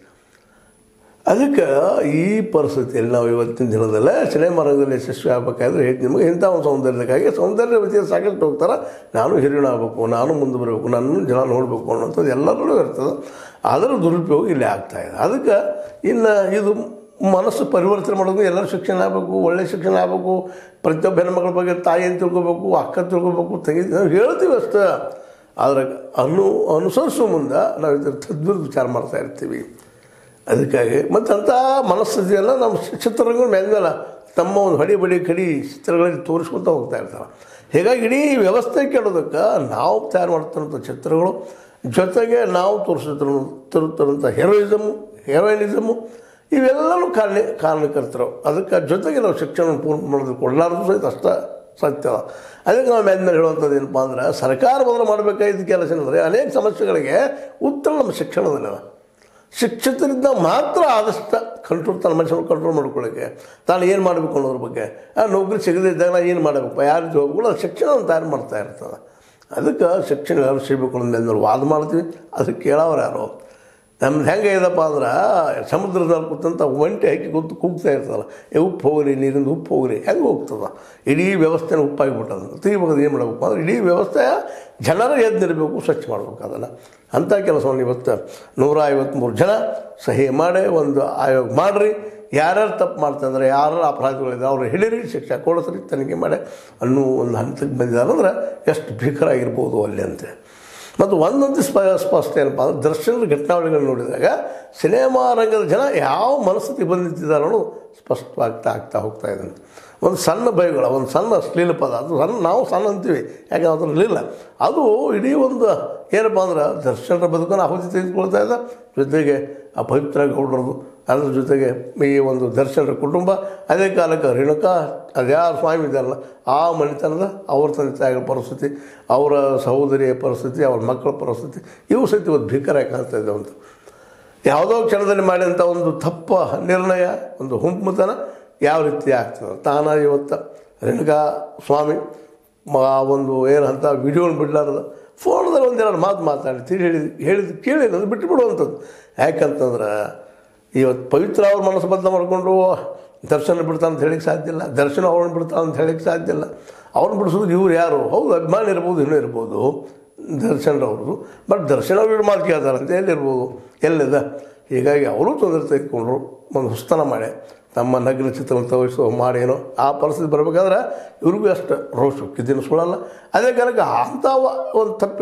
[SPEAKER 1] ಅದಕ್ಕೆ ಈ ಪರಿಸ್ಥಿತಿಯಲ್ಲಿ ನಾವು ಇವತ್ತಿನ ದಿನದಲ್ಲೇ ಸಿನಿಮಾ ರಂಗದಲ್ಲಿ ಯಶಸ್ವಿ ಆಗಬೇಕಾದ್ರೆ ಹೇಗೆ ನಿಮಗೆ ಇಂಥ ಒಂದು ಸೌಂದರ್ಯಕ್ಕಾಗಿ ಸೌಂದರ್ಯ ವ್ಯತ್ಯಾಸ ಸಾಕಷ್ಟು ಹೋಗ್ತಾರೆ ನಾನು ಹಿರಿಯಣ ಆಗಬೇಕು ನಾನು ಮುಂದೆ ಬರಬೇಕು ನಾನು ಜನ ನೋಡಬೇಕು ಅನ್ನೋಂಥದ್ದು ಎಲ್ಲರಲ್ಲೂ ಇರ್ತದೆ ಅದರ ದುರುಪಯೋಗ ಇಲ್ಲಿ ಆಗ್ತಾಯಿದೆ ಅದಕ್ಕೆ ಇನ್ನು ಇದು ಮನಸ್ಸು ಪರಿವರ್ತನೆ ಮಾಡೋದು ಎಲ್ಲರೂ ಶಿಕ್ಷಣ ಆಗಬೇಕು ಒಳ್ಳೆಯ ಶಿಕ್ಷಣ ಆಗಬೇಕು ಪ್ರತಿಯೊಬ್ಬ ಹೆಣ್ಮಕ್ಳ ಬಗ್ಗೆ ತಾಯಿ ಅಂತ ತಿಳ್ಕೊಬೇಕು ಅಕ್ಕ ತಿಳ್ಕೊಬೇಕು ತಂಗಿ ನಾವು ಹೇಳ್ತೀವಿ ಅಷ್ಟೇ ಆದರೆ ಅನು ಅನುಸರಿಸೋ ಮುಂದೆ ನಾವು ಇದ್ರ ತದ್ವಿರುದ್ಧ ವಿಚಾರ ಮಾಡ್ತಾ ಇರ್ತೀವಿ ಅದಕ್ಕಾಗಿ ಮತ್ತು ಅಂಥ ಮನಸ್ಥಿತಿಯೆಲ್ಲ ನಮ್ಮ ಚಿತ್ರರಂಗದ ಮೇಲ್ಮೇಲೆ ತಮ್ಮ ಒಂದು ಹೊಡಿ ಬಡಿ ಕಡಿ ಚಿತ್ರಗಳಲ್ಲಿ ತೋರಿಸ್ಕೊತ ಹೋಗ್ತಾ ಇರ್ತಾರೆ ಹೀಗಾಗಿ ಇಡೀ ವ್ಯವಸ್ಥೆ ಕೆಡೋದಕ್ಕೆ ನಾವು ತಯಾರು ಮಾಡ್ತಿರೋಂಥ ಚಿತ್ರಗಳು ಜೊತೆಗೆ ನಾವು ತೋರಿಸ್ತಿರೋ ತಿರುತ್ತಿರೋಂಥ ಹೆರೋಯಿಸಮು ಹೆರೋಯಿನಿಸಮು ಇವೆಲ್ಲವೂ ಕಾರಣ ಕಾರಣಕರ್ತರು ಅದಕ್ಕೆ ಜೊತೆಗೆ ನಾವು ಶಿಕ್ಷಣ ಪೂರ್ಣ ಮಾಡೋದು ಕೊಡಲಾರ್ದು ಸಹಿತ ಅಷ್ಟ ಸತ್ಯ ಅದಕ್ಕೆ ನಾವು ಮೇಲ್ಮೇಲೆ ಹೇಳುವಂಥದ್ದು ಏನಪ್ಪ ಅಂದ್ರೆ ಸರ್ಕಾರ ಬದಲು ಮಾಡಬೇಕಾಗಿದ್ದ ಕೆಲಸ ಏನಂದರೆ ಅನೇಕ ಸಮಸ್ಯೆಗಳಿಗೆ ಉತ್ತರ ನಮ್ಮ ಶಿಕ್ಷಣದಲ್ಲಿದೆ ಶಿಕ್ಷಕರಿಂದ ಮಾತ್ರ ಆದಷ್ಟು ಕಂಟ್ರೋಲ್ ತನ್ನ ಮನುಷ್ಯನ ಕಂಟ್ರೋಲ್ ಮಾಡ್ಕೊಳ್ಳೋಕ್ಕೆ ತಾನು ಏನು ಮಾಡಬೇಕು ಅನ್ನೋದ್ರ ಬಗ್ಗೆ ಆ ನೌಕರಿ ಸಿಗದೇ ಇದ್ದಾಗ ನಾ ಏನು ಮಾಡಬೇಕು ಯಾರು ಹೋಗ್ಗಳು ಅದು ಶಿಕ್ಷಣವನ್ನು ತಯಾರು ಮಾಡ್ತಾ ಇರ್ತದೆ ಅದಕ್ಕೆ ಶಿಕ್ಷಣ ಯಾರು ಸಿಗಬೇಕು ಅನ್ನೋದು ನಾವು ವಾದ ಮಾಡ್ತೀವಿ ಅದಕ್ಕೆ ಕೇಳೋರು ಯಾರು ನಮ್ದು ಹೆಂಗೆ ಇದಪ್ಪ ಅಂದ್ರೆ ಸಮುದ್ರದಲ್ಲಿ ಕೂತಂತ ಒಂಟೆ ಹಾಕಿ ಕೂತು ಕೂಗ್ತಾ ಇರ್ತದಲ್ಲ ಏ ಉಪ್ಪು ಹೋಗ್ರಿ ನೀರಿಂದ ಉಪ್ಪು ಹೋಗ್ರಿ ಹೆಂಗೆ ಹೋಗ್ತದ ಇಡೀ ವ್ಯವಸ್ಥೆನ ಉಪ್ಪಾಗಿಬಿಟ್ಟದ ತೆಗಿಬೇಕು ಏನು ಮಾಡಬೇಕು ಅಂದ್ರೆ ಇಡೀ ವ್ಯವಸ್ಥೆ ಜನರು ಎದ್ದಿರಬೇಕು ಸ್ವಚ್ಛ ಮಾಡ್ಬೇಕು ಅದನ್ನು ಅಂಥ ಕೆಲಸವನ್ನು ಇವತ್ತು ನೂರ ಐವತ್ತ್ಮೂರು ಜನ ಸಹಿ ಮಾಡಿ ಒಂದು ಆಯೋಗ ಮಾಡಿರಿ ಯಾರ್ಯಾರು ತಪ್ಪು ಮಾಡ್ತಂದ್ರೆ ಯಾರು ಅಪರಾಧಿಗಳಿದ್ದಾರೆ ಅವ್ರು ಹಿಡೀರಿ ಶಿಕ್ಷೆ ಕೊಡಿಸ್ರಿ ತನಿಖೆ ಮಾಡಿ ಅನ್ನೋ ಒಂದು ಹಂತಕ್ಕೆ ಬಂದಿದ್ದಾರೆ ಅಂದ್ರೆ ಎಷ್ಟು ಭೀಕರ ಆಗಿರ್ಬೋದು ಅಲ್ಲಿ ಅಂತೆ ಮತ್ತು ಒಂದೊಂದು ಸ್ಪ ಸ್ಪಷ್ಟ ಏನಪ್ಪ ಅಂದ್ರೆ ದರ್ಶನದ ಘಟನಾವಳಿಗಳನ್ನು ನೋಡಿದಾಗ ಸಿನಿಮಾ ರಂಗದ ಜನ ಯಾವ ಮನಸ್ಥಿತಿ ಬಂದಿದ್ದಾರೆ ಅನ್ನೋದು ಸ್ಪಷ್ಟವಾಗ್ತಾ ಆಗ್ತಾ ಹೋಗ್ತಾ ಇದೆ ಒಂದು ಸಣ್ಣ ಬೈಗಳ ಒಂದು ಸಣ್ಣ ಅಶ್ಲೀಲ ಪದ ಅದು ಸಣ್ಣ ನಾವು ಸಣ್ಣ ಅಂತೀವಿ ಯಾಕೆ ಅದ್ರಲ್ಲಿಲ್ಲ ಅದು ಇಡೀ ಒಂದು ಏನಪ್ಪ ಅಂದ್ರೆ ದರ್ಶನರ ಬದುಕನ್ನು ಆಹುತಿ ತೆಗೆದುಕೊಳ್ತಾ ಇದೆ ಜೊತೆಗೆ ಆ ಪವಿತ್ರ ಗೌಡರದು ಅದ್ರ ಜೊತೆಗೆ ಈ ಒಂದು ದರ್ಶನರ ಕುಟುಂಬ ಅದೇ ಕಾಲಕ್ಕೆ ರೇಣುಕಾ ಅದ್ಯಾರು ಸ್ವಾಮಿ ಇದೆಯಲ್ಲ ಆ ಮನೆತನದ ಅವ್ರ ತಂದೆ ತಾಯಿಗಳ ಪರಿಸ್ಥಿತಿ ಅವರ ಸಹೋದರಿಯ ಪರಿಸ್ಥಿತಿ ಅವ್ರ ಮಕ್ಕಳ ಪರಿಸ್ಥಿತಿ ಇವು ಸಹಿತ ಇವತ್ತು ಭೀಕರ ಕಾಣ್ತಾ ಇದ್ದಾವೆ ಅಂತ ಯಾವುದೋ ಕ್ಷಣದಲ್ಲಿ ಮಾಡಿದಂಥ ಒಂದು ತಪ್ಪ ನಿರ್ಣಯ ಒಂದು ಹುಂಪುತನ ಯಾವ ರೀತಿ ಆಗ್ತದೆ ತಾನ ಇವತ್ತು ರೇಣುಕಾ ಸ್ವಾಮಿ ಮ- ಆ ಒಂದು ಏನಂತ ವಿಡಿಯೋನ ಬಿಡ್ಲಾರ್ದ ಫೋನ್ದಲ್ಲಿ ಒಂದೆರಡು ಮಾತು ಮಾತಾಡಿ ತಿಳಿ ಹೇಳಿದ ಹೇಳಿದ ಕೇಳಿ ಅದು ಬಿಟ್ಟು ಬಿಡುವಂಥದ್ದು ಯಾಕಂತಂದ್ರೆ ಇವತ್ತು ಪವಿತ್ರ ಅವ್ರ ಮನಸ್ಸು ಬದ್ಧ ಮಾಡಿಕೊಂಡು ದರ್ಶನ ಬಿಡ್ತಾನೆ ಅಂತ ಹೇಳಿಕ್ಕೆ ಸಾಧ್ಯ ಇಲ್ಲ ದರ್ಶನ ಅವ್ರನ್ನ ಬಿಡ್ತಾನೆ ಅಂತ ಹೇಳಿಕ್ಕೆ ಸಾಧ್ಯ ಇಲ್ಲ ಅವ್ರನ್ನ ಬಿಡಿಸೋದು ಇವ್ರು ಯಾರು ಹೌದು ಅಭಿಮಾನಿ ಇರ್ಬೋದು ಇನ್ನೂ ಇರ್ಬೋದು ದರ್ಶನರವ್ರದ್ದು ಬಟ್ ದರ್ಶನ ಅವ್ರು ಮಾತು ಕೇಳ್ತಾರಂತ ಎಲ್ಲಿರ್ಬೋದು ಎಲ್ಲಿದೆ ಹೀಗಾಗಿ ಅವರು ತೊಂದರೆ ತೆಗೆದುಕೊಂಡ್ರು ಒಂದು ಹುಸ್ತನ ಮಾಡಿ ತಮ್ಮ ನಗ್ನ ಚಿತ್ರ ತೋರಿಸೋ ಮಾಡೇನೋ ಆ ಪರಿಸ್ಥಿತಿ ಬರಬೇಕಾದ್ರೆ ಇವ್ರಿಗೂ ಅಷ್ಟು ರೋಷ ಕಿದ್ದಿನ ಸುಳ್ಳಲ್ಲ ಅದೇ ಕಾರಣಕ್ಕೆ ಅಂಥ ಒಂದು ತಪ್ಪಿಗೆ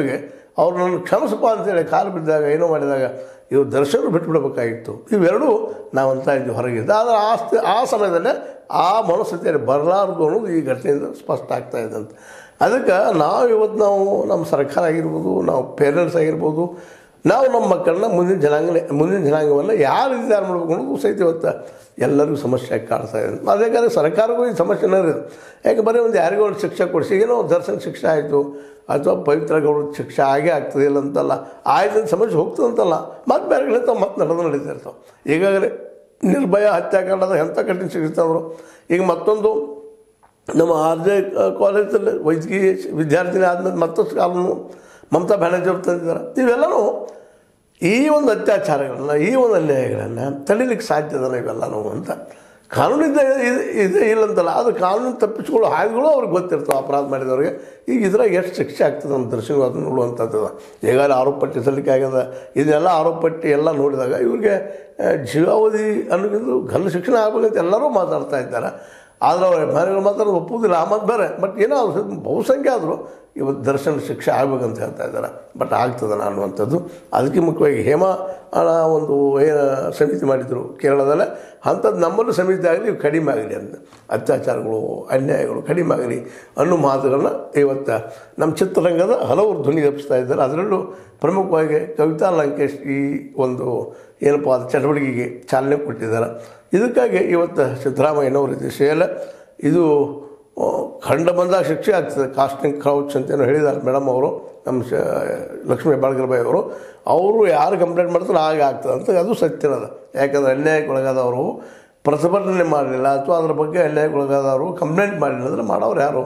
[SPEAKER 1] ಅವ್ರು ನನ್ನ ಕ್ಷಮಿಸಪ್ಪ ಅಂತೇಳಿ ಕಾಲು ಬಿದ್ದಾಗ ಏನೋ ಮಾಡಿದಾಗ ಇವು ದರ್ಶನ ಬಿಟ್ಬಿಡ್ಬೇಕಾಗಿತ್ತು ಇವೆರಡೂ ನಾವು ಅಂತ ಇದ್ವಿ ಹೊರಗಿದ್ದ ಆದರೆ ಆ ಸ್ಥ- ಆ ಸಮಯದಲ್ಲೇ ಆ ಮನಸ್ಥಿತಿಯಲ್ಲಿ ಬರಲಾರ್ದು ಅನ್ನೋದು ಈ ಘಟನೆಯಿಂದ ಸ್ಪಷ್ಟ ಆಗ್ತಾ ಇದೆ ಅಂತ ಅದಕ್ಕೆ ನಾವು ಇವತ್ತು ನಾವು ನಮ್ಮ ಸರ್ಕಾರ ಆಗಿರ್ಬೋದು ನಾವು ಪೇರೆಂಟ್ಸ್ ಆಗಿರ್ಬೋದು ನಾವು ನಮ್ಮ ಮಕ್ಕಳನ್ನ ಮುಂದಿನ ಜನಾಂಗ ಮುಂದಿನ ಜನಾಂಗವನ್ನು ಯಾವ ರೀತಿ ತಯಾರು ಮಾಡಬೇಕು ಅನ್ನೋದು ಸಹಿತ ಇವತ್ತು ಎಲ್ಲರಿಗೂ ಸಮಸ್ಯೆ ಆಗಿ ಕಾಡ್ತಾ ಇದೆ ಅದೇ ಕಾರಣ ಸರ್ಕಾರಕ್ಕೂ ಈ ಸಮಸ್ಯೆನೇ ಇರೋದು ಯಾಕೆ ಬರೀ ಒಂದು ಯಾರಿಗೋ ಒಂದು ಶಿಕ್ಷೆ ಕೊಡಿಸಿ ಏನೋ ದರ್ಶನ ಶಿಕ್ಷೆ ಆಯಿತು ಅಥವಾ ಪವಿತ್ರ ಗೌಡ ಶಿಕ್ಷೆ ಆಗೇ ಆಗ್ತದೆ ಇಲ್ಲ ಅಂತಲ್ಲ ಆಯ್ತು ಸಮಸ್ಯೆ ಹೋಗ್ತದೆ ಅಂತಲ್ಲ ಮತ್ತೆ ಬೇರೆ ಕಡೆ ಮತ್ತೆ ನಡೆದು ನಡೀತಾ ಇರ್ತಾವೆ ಈಗಾಗಲೇ ನಿರ್ಭಯ ಹತ್ಯಾಕಾಂಡದ ಎಂಥ ಕಠಿಣ ಶಿಕ್ಷೆ ಅವರು ಈಗ ಮತ್ತೊಂದು ನಮ್ಮ ಆರ್ ಜೆ ಕಾಲೇಜಲ್ಲಿ ವೈದ್ಯಕೀಯ ವಿದ್ಯಾರ್ಥಿನಿ ಆದಮೇಲೆ ಮತ್ತಷ್ಟು ಕಾನೂನು ಮಮತಾ ಬ್ಯಾನರ್ಜಿ ಅವರು ತಂದಿದ್ದಾರೆ ಇವೆಲ್ಲನೂ ಈ ಒಂದು ಅತ್ಯಾಚಾರಗಳನ್ನು ಈ ಒಂದು ಅನ್ಯಾಯಗಳನ್ನು ತಡೀಲಿಕ್ಕೆ ಸಾಧ್ಯದಲ್ಲ ಇವೆಲ್ಲನೂ ಅಂತ ಕಾನೂನಿಂದ ಇದೆ ಇದೆ ಇಲ್ಲಂತಲ್ಲ ಅದು ಕಾನೂನು ತಪ್ಪಿಸ್ಕೊಳ್ಳೋ ಹಾಗೆಗಳು ಅವ್ರಿಗೆ ಗೊತ್ತಿರ್ತವೆ ಅಪರಾಧ ಮಾಡಿದವ್ರಿಗೆ ಈಗ ಇದ್ರಾಗ ಎಷ್ಟು ಶಿಕ್ಷೆ ಆಗ್ತದೆ ನಮ್ಮ ದರ್ಶನ ಅದನ್ನು ನೋಡುವಂಥದ್ದು ಈಗಾಗಲೇ ಆರೋಪ ಪಟ್ಟಿ ಸಲ್ಲಿಕೆ ಆಗ್ಯದ ಇದೆಲ್ಲ ಆರೋಪ ಪಟ್ಟಿ ಎಲ್ಲ ನೋಡಿದಾಗ ಇವ್ರಿಗೆ ಆ, ಜೀವಾವಧಿ ಅನ್ನೋದು ಗಲ್ಲು ಶಿಕ್ಷಣ ಆಗ್ಬೇಕಂತ ಎಲ್ಲರೂ ಮಾತಾಡ್ತಾ ಇದ್ದಾರೆ ಆದರೆ ಅವ್ರ ಮನೆಗಳು ಮಾತ್ರ ಒಪ್ಪುವುದಿಲ್ಲ ಆ ಮಾತು ಬೇರೆ ಬಟ್ ಏನೋ ಅವ್ರು ಸ್ವಲ್ಪ ಬಹುಸಂಖ್ಯೆ ಆದರೂ ಇವತ್ತು ದರ್ಶನ ಶಿಕ್ಷೆ ಆಗ್ಬೇಕಂತ ಹೇಳ್ತಾ ಇದ್ದಾರೆ ಬಟ್ ಆಗ್ತದನ ಅನ್ನುವಂಥದ್ದು ಅದಕ್ಕೆ ಮುಖ್ಯವಾಗಿ ಹೇಮ ಅನ್ನೋ ಒಂದು ಏನು ಸಮಿತಿ ಮಾಡಿದರು ಕೇರಳದಲ್ಲೇ ಅಂಥದ್ದು ನಮ್ಮಲ್ಲೂ ಸಮಿತಿ ಆಗಲಿ ಇವು ಕಡಿಮೆ ಆಗಲಿ ಅಂತ ಅತ್ಯಾಚಾರಗಳು ಅನ್ಯಾಯಗಳು ಕಡಿಮೆ ಆಗಲಿ ಅನ್ನೋ ಮಾತುಗಳನ್ನ ಇವತ್ತು ನಮ್ಮ ಚಿತ್ರರಂಗದ ಹಲವರು ಧ್ವನಿ ಎಬ್ಬಿಸ್ತಾ ಇದ್ದಾರೆ ಅದರಲ್ಲೂ ಪ್ರಮುಖವಾಗಿ ಕವಿತಾ ಲಂಕೇಶ್ ಈ ಒಂದು ಏನಪ್ಪ ಅದು ಚಟುವಟಿಕೆಗೆ ಚಾಲನೆ ಕೊಟ್ಟಿದ್ದಾರೆ ಇದಕ್ಕಾಗಿ ಇವತ್ತು ಸಿದ್ದರಾಮಯ್ಯನವರ ದಿಶೆಯಲ್ಲ ಇದು ಆ, ಕಂಡ ಬಂದಾಗ ಶಿಕ್ಷೆ ಆಗ್ತದೆ ಕಾಸ್ಟಿಂಗ್ ಕ್ರೌಚ್ ಅಂತೇನೋ ಹೇಳಿದ್ದಾರೆ ಮೇಡಮ್ ಅವರು ನಮ್ಮ ಶ ಲಕ್ಷ್ಮೀ ಬಾಳ್ಗರ್ಬಾಯಿ ಅವರು ಅವರು ಯಾರು ಕಂಪ್ಲೇಂಟ್ ಮಾಡ್ತಾರೆ ಹಾಗೆ ಆಗ್ತದೆ ಅಂತ ಅದು ಸತ್ಯನದ ಯಾಕಂದರೆ ಅನ್ಯಾಯಕ್ಕೊಳಗಾದವರು ಪ್ರತಿಭಟನೆ ಮಾಡಲಿಲ್ಲ ಅಥವಾ ಅದ್ರ ಬಗ್ಗೆ ಅನ್ಯಾಯಕ್ಕೊಳಗಾದವರು ಕಂಪ್ಲೇಂಟ್ ಮಾಡಲಿಲ್ಲ ಅಂದರೆ ಮಾಡೋರು ಯಾರು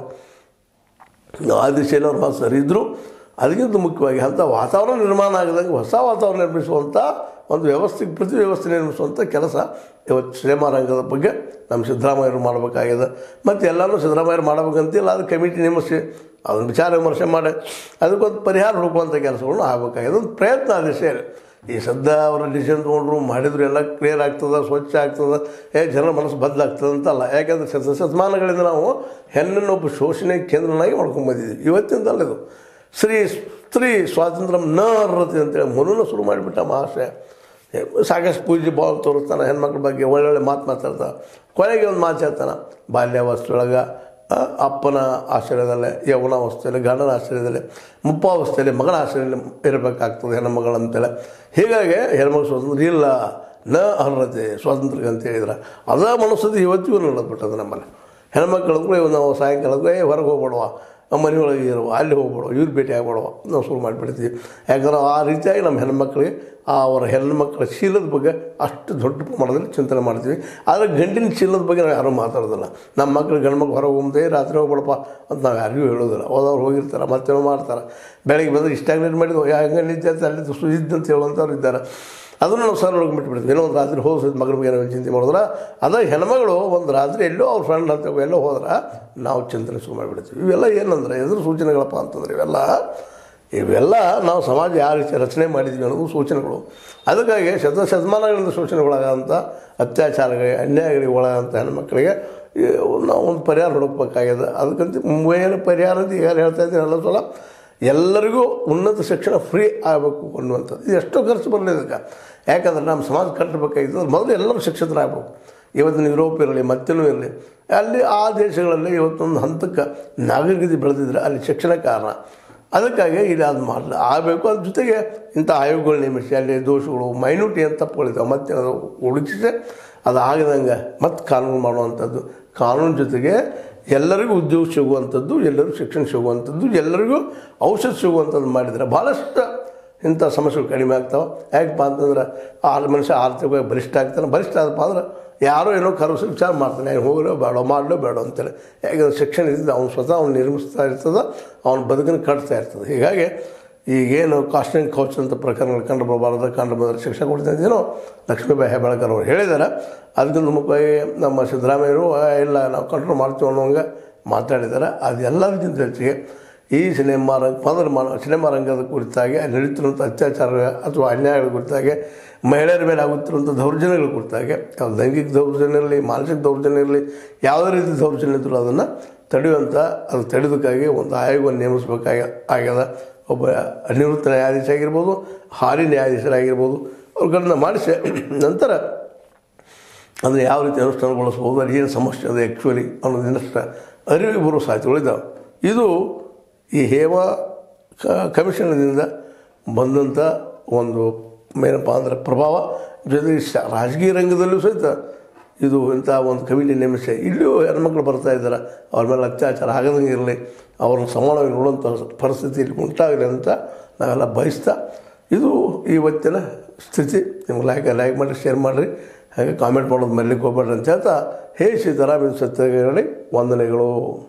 [SPEAKER 1] ಆ ದಿಶೆಯಲ್ಲಿ ಅವ್ರು ಸರಿ ಇದ್ದರು ಅದಕ್ಕಿಂತ ಮುಖ್ಯವಾಗಿ ಅಂಥ ವಾತಾವರಣ ನಿರ್ಮಾಣ ಆಗದಂಗೆ ಹೊಸ ವಾತಾವರಣ ನಿರ್ಮಿಸುವಂಥ ಒಂದು ವ್ಯವಸ್ಥೆ ಪ್ರತಿ ವ್ಯವಸ್ಥೆ ನಿರ್ಮಿಸುವಂಥ ಕೆಲಸ ಇವತ್ತು ಸಿನಿಮಾ ರಂಗದ ಬಗ್ಗೆ ನಮ್ಮ ಸಿದ್ದರಾಮಯ್ಯರು ಮಾಡಬೇಕಾಗಿದೆ ಮತ್ತು ಎಲ್ಲನೂ ಸಿದ್ದರಾಮಯ್ಯರು ಮಾಡಬೇಕಂತಿಲ್ಲ ಅದು ಕಮಿಟಿ ನೇಮಿಸಿ ಅದನ್ನು ವಿಚಾರ ವಿಮರ್ಶೆ ಮಾಡಿ ಅದಕ್ಕೊಂದು ಪರಿಹಾರ ಹುಡುಕುವಂಥ ಕೆಲಸಗಳನ್ನು ಆಗಬೇಕಾಗಿದೆ ಒಂದು ಪ್ರಯತ್ನ ಆ ದಿಶೆಯಲ್ಲಿ ಈ ಸದ್ಯ ಅವರ ಡಿಸಿಷನ್ ತೊಗೊಂಡ್ರು ಮಾಡಿದ್ರು ಎಲ್ಲ ಕ್ಲಿಯರ್ ಆಗ್ತದೆ ಸ್ವಚ್ಛ ಆಗ್ತದೆ ಏ ಜನರ ಮನಸ್ಸು ಬದಲಾಗ್ತದೆ ಅಂತಲ್ಲ ಯಾಕೆಂದರೆ ಶತ ಶತಮಾನಗಳಿಂದ ನಾವು ಹೆಣ್ಣನ್ನು ಒಬ್ಬ ಶೋಷಣೆ ಕೇಂದ್ರನಾಗಿ ಮಾಡ್ಕೊಂಡು ಬಂದಿದ್ದೀವಿ ಇವತ್ತಿಂದಲ್ಲ ಇದು ಸ್ತ್ರೀ ಸ್ತ್ರೀ ಸ್ವಾತಂತ್ರ್ಯ ನ ಅರ್ಹತೆ ಅಂತೇಳಿ ಮೊದಲು ಶುರು ಮಾಡಿಬಿಟ್ಟ ಮಹಾಶಯ ಸಾಕಷ್ಟು ಪೂಜೆ ಬಾಲ್ ತೋರಿಸ್ತಾನೆ ಹೆಣ್ಮಕ್ಳ ಬಗ್ಗೆ ಒಳ್ಳೊಳ್ಳೆ ಮಾತು ಮಾತಾಡ್ತಾನೆ ಕೊನೆಗೆ ಒಂದು ಮಾತು ಹೇಳ್ತಾನೆ ಬಾಲ್ಯಾವಸ್ಥೆಯೊಳಗೆ ಆ, ಅಪ್ಪನ ಆಶ್ರಯದಲ್ಲೇ ಯೌವನಾವಸ್ಥೆಯಲ್ಲಿ ಗಂಡನ ಆಶ್ರಯದಲ್ಲಿ ಮುಪ್ಪಾವಸ್ಥೆಯಲ್ಲಿ ಮಗನ ಆಶ್ರಯದಲ್ಲಿ ಇರಬೇಕಾಗ್ತದೆ ಹೆಣ್ಮಗಳು ಅಂತೇಳಿ ಹೀಗಾಗಿ ಹೆಣ್ಮಕ್ಳು ಸ್ವಾತಂತ್ರ್ಯ ಇಲ್ಲ ನ ಅರ್ಹತೆ ಸ್ವಾತಂತ್ರ್ಯ ಅಂತ ಹೇಳಿದ್ರೆ ಅದ ಮನಸ್ಸದು ಇವತ್ತಿಗೂ ನಡೆದ್ಬಿಟ್ಟದು ನಮ್ಮಲ್ಲಿ ಹೆಣ್ಮಕ್ಳು ಕೂಡ ಇವ್ ನಾವು ಸಾಯಂಕಾಲಕ್ಕೆ ಏ ಹೊರಗೆ ಹೋಗ್ಬೇಡವ ನಮ್ಮ ಮನೆಯೊಳಗೆ ಇರುವ ಅಲ್ಲಿ ಹೋಗ್ಬೇಡವ ಇವ್ರು ಭೇಟಿ ಆಗ್ಬೇಡವ ನಾವು ಶುರು ಮಾಡಿಬಿಡ್ತೀವಿ ಯಾಕಂದ್ರೆ ಆ ರೀತಿಯಾಗಿ ನಮ್ಮ ಹೆಣ್ಮಕ್ಳಿಗೆ ಆ ಅವರ ಹೆಣ್ಮಕ್ಳ ಶೀಲದ ಬಗ್ಗೆ ಅಷ್ಟು ದೊಡ್ಡ ಪ್ರಮಾಣದಲ್ಲಿ ಚಿಂತನೆ ಮಾಡ್ತೀವಿ ಆದರೆ ಗಂಡಿನ ಶೀಲದ ಬಗ್ಗೆ ನಾವು ಯಾರೂ ಮಾತಾಡೋದಿಲ್ಲ ನಮ್ಮ ಮಕ್ಳು ಗಂಡು ಮಕ್ಳು ಹೊರಗೆ ಹೋಗ್ದೆ ರಾತ್ರಿ ಹೋಗ್ಬೇಡಪ್ಪ ಅಂತ ನಾವು ಯಾರಿಗೂ ಹೇಳೋದಿಲ್ಲ ಹೋದವ್ರು ಹೋಗಿರ್ತಾರೆ ಮತ್ತೇನೋ ಮಾಡ್ತಾರೆ ಬೆಳಗ್ಗೆ ಬಂದರೆ ಇಷ್ಟಾಗ್ಲೇಟ್ ಮಾಡಿದ್ವು ಹೆಂಗೆ ನಿಂತೆ ಅಲ್ಲಿ ಸುಜಿದ್ದು ಅಂತ ಹೇಳುವಂಥವ್ರು ಇದ್ದಾರೆ ಅದನ್ನು ನಾವು ಸರ್ ಒಳಗೆ ಬಿಟ್ಬಿಡ್ತೀವಿ ಏನೋ ಒಂದು ರಾತ್ರಿ ಹೋದ ಮಗಳ ಬಗ್ಗೆ ಏನೋ ಚಿಂತೆ ಮಾಡಿದ್ರೆ ಅದ ಹೆಣ್ಮಗಳು ಒಂದು ರಾತ್ರಿ ಎಲ್ಲೋ ಅವ್ರ ಫ್ರೆಂಡ್ ಅಂತ ಎಲ್ಲೋ ಹೋದ್ರೆ ನಾವು ಚಿಂತನೆ ಶುರು ಮಾಡಿಬಿಡ್ತೀವಿ ಇವೆಲ್ಲ ಏನಂದ್ರೆ ಎದುರು ಸೂಚನೆಗಳಪ್ಪ ಅಂತಂದ್ರೆ ಇವೆಲ್ಲ ಇವೆಲ್ಲ ನಾವು ಸಮಾಜ ಯಾವ ರೀತಿ ರಚನೆ ಮಾಡಿದ್ವಿ ಅನ್ನೋದು ಸೂಚನೆಗಳು ಅದಕ್ಕಾಗಿ ಶತ ಶತಮಾನಗಳಿಂದ ಶೋಷಣೆಗೊಳಗಾದಂಥ ಅತ್ಯಾಚಾರಗಳಿಗೆ ಅನ್ಯಾಯಗಳಿಗೆ ಒಳಗಾದಂಥ ಹೆಣ್ಮಕ್ಳಿಗೆ ಈ ನಾವು ಒಂದು ಪರಿಹಾರ ಹುಡುಕ್ಬೇಕಾಗಿದೆ ಅದಕ್ಕಂತ ಏನು ಪರಿಹಾರ ಅಂತ ಯಾರು ಹೇಳ್ತಾ ಇದ್ದೀನಿ ಎಲ್ಲ ಸಲ ಎಲ್ಲರಿಗೂ ಉನ್ನತ ಶಿಕ್ಷಣ ಫ್ರೀ ಆಗಬೇಕು ಅನ್ನುವಂಥದ್ದು ಇದು ಎಷ್ಟೋ ಖರ್ಚು ಬರಲಿ ಇದಕ್ಕೆ ಯಾಕಂದ್ರೆ ನಮ್ಮ ಸಮಾಜ ಕಟ್ಟಬೇಕಾಗಿತ್ತು ಮೊದಲು ಎಲ್ಲರೂ ಶಿಕ್ಷಿತರಾಗಬೇಕು ಇವತ್ತಿನ ಯುರೋಪ್ ಇರಲಿ ಮತ್ತೇನೂ ಇರಲಿ ಅಲ್ಲಿ ಆ ದೇಶಗಳಲ್ಲಿ ಇವತ್ತೊಂದು ಹಂತಕ್ಕೆ ನಾಗರಿಕತೆ ಬೆಳೆದಿದ್ರೆ ಅಲ್ಲಿ ಶಿಕ್ಷಣ ಕಾರಣ ಅದಕ್ಕಾಗಿ ಇಲ್ಲಿ ಅದು ಮಾಡಲಿ ಆಗಬೇಕು ಅದ್ರ ಜೊತೆಗೆ ಇಂಥ ಆಯೋಗಗಳು ನೇಮಿಸಿ ಅಲ್ಲಿ ದೋಷಗಳು ಮೈನ್ಯೂಟಿ ಅಂತ ತಪ್ಪುಗಳಿದ್ದಾವೆ ಮತ್ತೆ ಅದು ಹುಡುಕಿಸಿ ಅದು ಆಗದಂಗೆ ಮತ್ತೆ ಕಾನೂನು ಮಾಡುವಂಥದ್ದು ಕಾನೂನು ಜೊತೆಗೆ ಎಲ್ಲರಿಗೂ ಉದ್ಯೋಗ ಸಿಗುವಂಥದ್ದು ಎಲ್ಲರಿಗೂ ಶಿಕ್ಷಣ ಸಿಗುವಂಥದ್ದು ಎಲ್ಲರಿಗೂ ಔಷಧ ಸಿಗುವಂಥದ್ದು ಮಾಡಿದರೆ ಭಾಳಷ್ಟು ಇಂಥ ಸಮಸ್ಯೆಗಳು ಕಡಿಮೆ ಆಗ್ತಾವೆ ಯಾಕಪ್ಪ ಅಂತಂದ್ರೆ ಆ ಮನುಷ್ಯ ಆರ್ಥಿಕವಾಗಿ ಬಲಿಷ್ಠ ಆಗ್ತಾನೆ ಬಲಿಷ್ಠ ಆದಪ್ಪ ಅಂದ್ರೆ ಯಾರೋ ಏನೋ ಕರೆಸಿ ವಿಚಾರ ಮಾಡ್ತಾನೆ ಏನು ಹೋಗಲೋ ಬೇಡ ಮಾಡಲೋ ಬೇಡ ಅಂತೇಳಿ ಯಾಕಂದ್ರೆ ಶಿಕ್ಷಣ ಇರ್ತದೆ ಅವ್ನು ಸ್ವತಃ ಅವ್ನು ನಿರ್ಮಿಸ್ತಾ ಇರ್ತದೆ ಅವ್ನ ಬದುಕನ್ನು ಕಟ್ತಾ ಇರ್ತದೆ ಹೀಗಾಗಿ ಈಗೇನು ಕಾಸ್ಟಿಂಗ್ ಕೌಚ್ ಅಂತ ಪ್ರಕರಣಗಳು ಕಂಡು ಬರಬಾರ್ದು ಕಂಡು ಬಂದರೆ ಶಿಕ್ಷೆ ಕೊಡ್ತಾ ಇದ್ದೀನೋ ಲಕ್ಷ್ಮೀಬಾಯಿ ಹೆಬ್ಬಾಳ್ಕರ್ ಅವರು ಹೇಳಿದ್ದಾರೆ ಅದಕ್ಕಿಂತ ಮುಖ್ಯವಾಗಿ ನಮ್ಮ ಸಿದ್ದರಾಮಯ್ಯರು "ಆ, ಇಲ್ಲ ನಾವು ಕಂಟ್ರೋಲ್ ಮಾಡ್ತೀವಿ ಅನ್ನೋಂಗೆ ಮಾತಾಡಿದ್ದಾರೆ ಅದೆಲ್ಲದಕ್ಕಿಂತ ಹೆಚ್ಚಿಗೆ ಈ ಸಿನಿಮಾ ರಂಗ ಮೊದಲು ಮ ಸಿನಿಮಾ ರಂಗದ ಕುರಿತಾಗಿ ಅಲ್ಲಿ ನಡೀತಿರುವಂಥ ಅತ್ಯಾಚಾರ ಅಥವಾ ಅನ್ಯಾಯಗಳ ಕುರಿತಾಗಿ ಮಹಿಳೆಯರ ಮೇಲೆ ಆಗುತ್ತಿರುವಂಥ ದೌರ್ಜನ್ಯಗಳ ಕುರಿತಾಗಿ ಅದು ಲೈಂಗಿಕ ದೌರ್ಜನ್ಯ ಇರಲಿ ಮಾನಸಿಕ ದೌರ್ಜನ್ಯ ಇರಲಿ ಯಾವುದೇ ರೀತಿ ದೌರ್ಜನ್ಯ ಇದ್ದರೂ ಅದನ್ನು ತಡೆಯುವಂಥ ಅದು ತಡೆಯೋದಕ್ಕಾಗಿ ಒಂದು ಆಯೋಗವನ್ನು ನೇಮಿಸಬೇಕಾಗಿ ಆಗ್ಯದ ಒಬ್ಬ ನಿವೃತ್ತ ನ್ಯಾಯಾಧೀಶ ಆಗಿರ್ಬೋದು ಹಾಲಿ ನ್ಯಾಯಾಧೀಶರಾಗಿರ್ಬೋದು ಅವ್ರುಗಳನ್ನ ಮಾಡಿಸಿ ನಂತರ ಅದನ್ನು ಯಾವ ರೀತಿ ಅನುಷ್ಠಾನಗೊಳಿಸ್ಬೋದು ಅಲ್ಲಿ ಏನು ಸಮಸ್ಯೆ ಇದೆ ಆ್ಯಕ್ಚುಲಿ ಅನ್ನೋದಿನಷ್ಟು ಅರಿವಿಗೆ ಬರುವ ಸಾಧ್ಯತೆಗಳಿದ್ದಾವೆ ಇದು ಈ ಹೇಮಾ ಕ ಕಮಿಷನ್ದಿಂದ ಬಂದಂಥ ಒಂದು ಏನಪ್ಪ ಅಂದರೆ ಪ್ರಭಾವ ಜೊತೆಗೆ ಶ ರಾಜಕೀಯ ರಂಗದಲ್ಲೂ ಸಹಿತ ಇದು ಇಂಥ ಒಂದು ಕಮಿಟಿ ನೇಮಿಸಿ ಇಲ್ಲಿಯೂ ಹೆಣ್ಮಕ್ಳು ಬರ್ತಾ ಇದ್ದಾರೆ ಅವ್ರ ಮೇಲೆ ಅತ್ಯಾಚಾರ ಆಗದಂಗೆ ಇರಲಿ ಅವ್ರನ್ನ ಸಮಾನವಾಗಿ ನೋಡುವಂಥ ಪರಿಸ್ಥಿತಿ ಇಲ್ಲಿ ಉಂಟಾಗಲಿ ಅಂತ ನಾವೆಲ್ಲ ಬಯಸ್ತಾ ಇದು ಇವತ್ತಿನ ಸ್ಥಿತಿ ನಿಮ್ಗೆ ಲೈಕ್ ಲೈಕ್ ಮಾಡಿರಿ ಶೇರ್ ಮಾಡಿರಿ ಹಾಗೆ ಕಾಮೆಂಟ್ ಮಾಡೋದು ಮರಿಲಿಕ್ಕೆ ಹೋಗ್ಬೇಡ್ರಿ ಅಂತ ಹೇಳ್ತಾ ಹೇ ಸೀತಾರಾಮ್ ಇದು ಸತ್ಯಗಳಿಗೆ ವಂದನೆಗಳು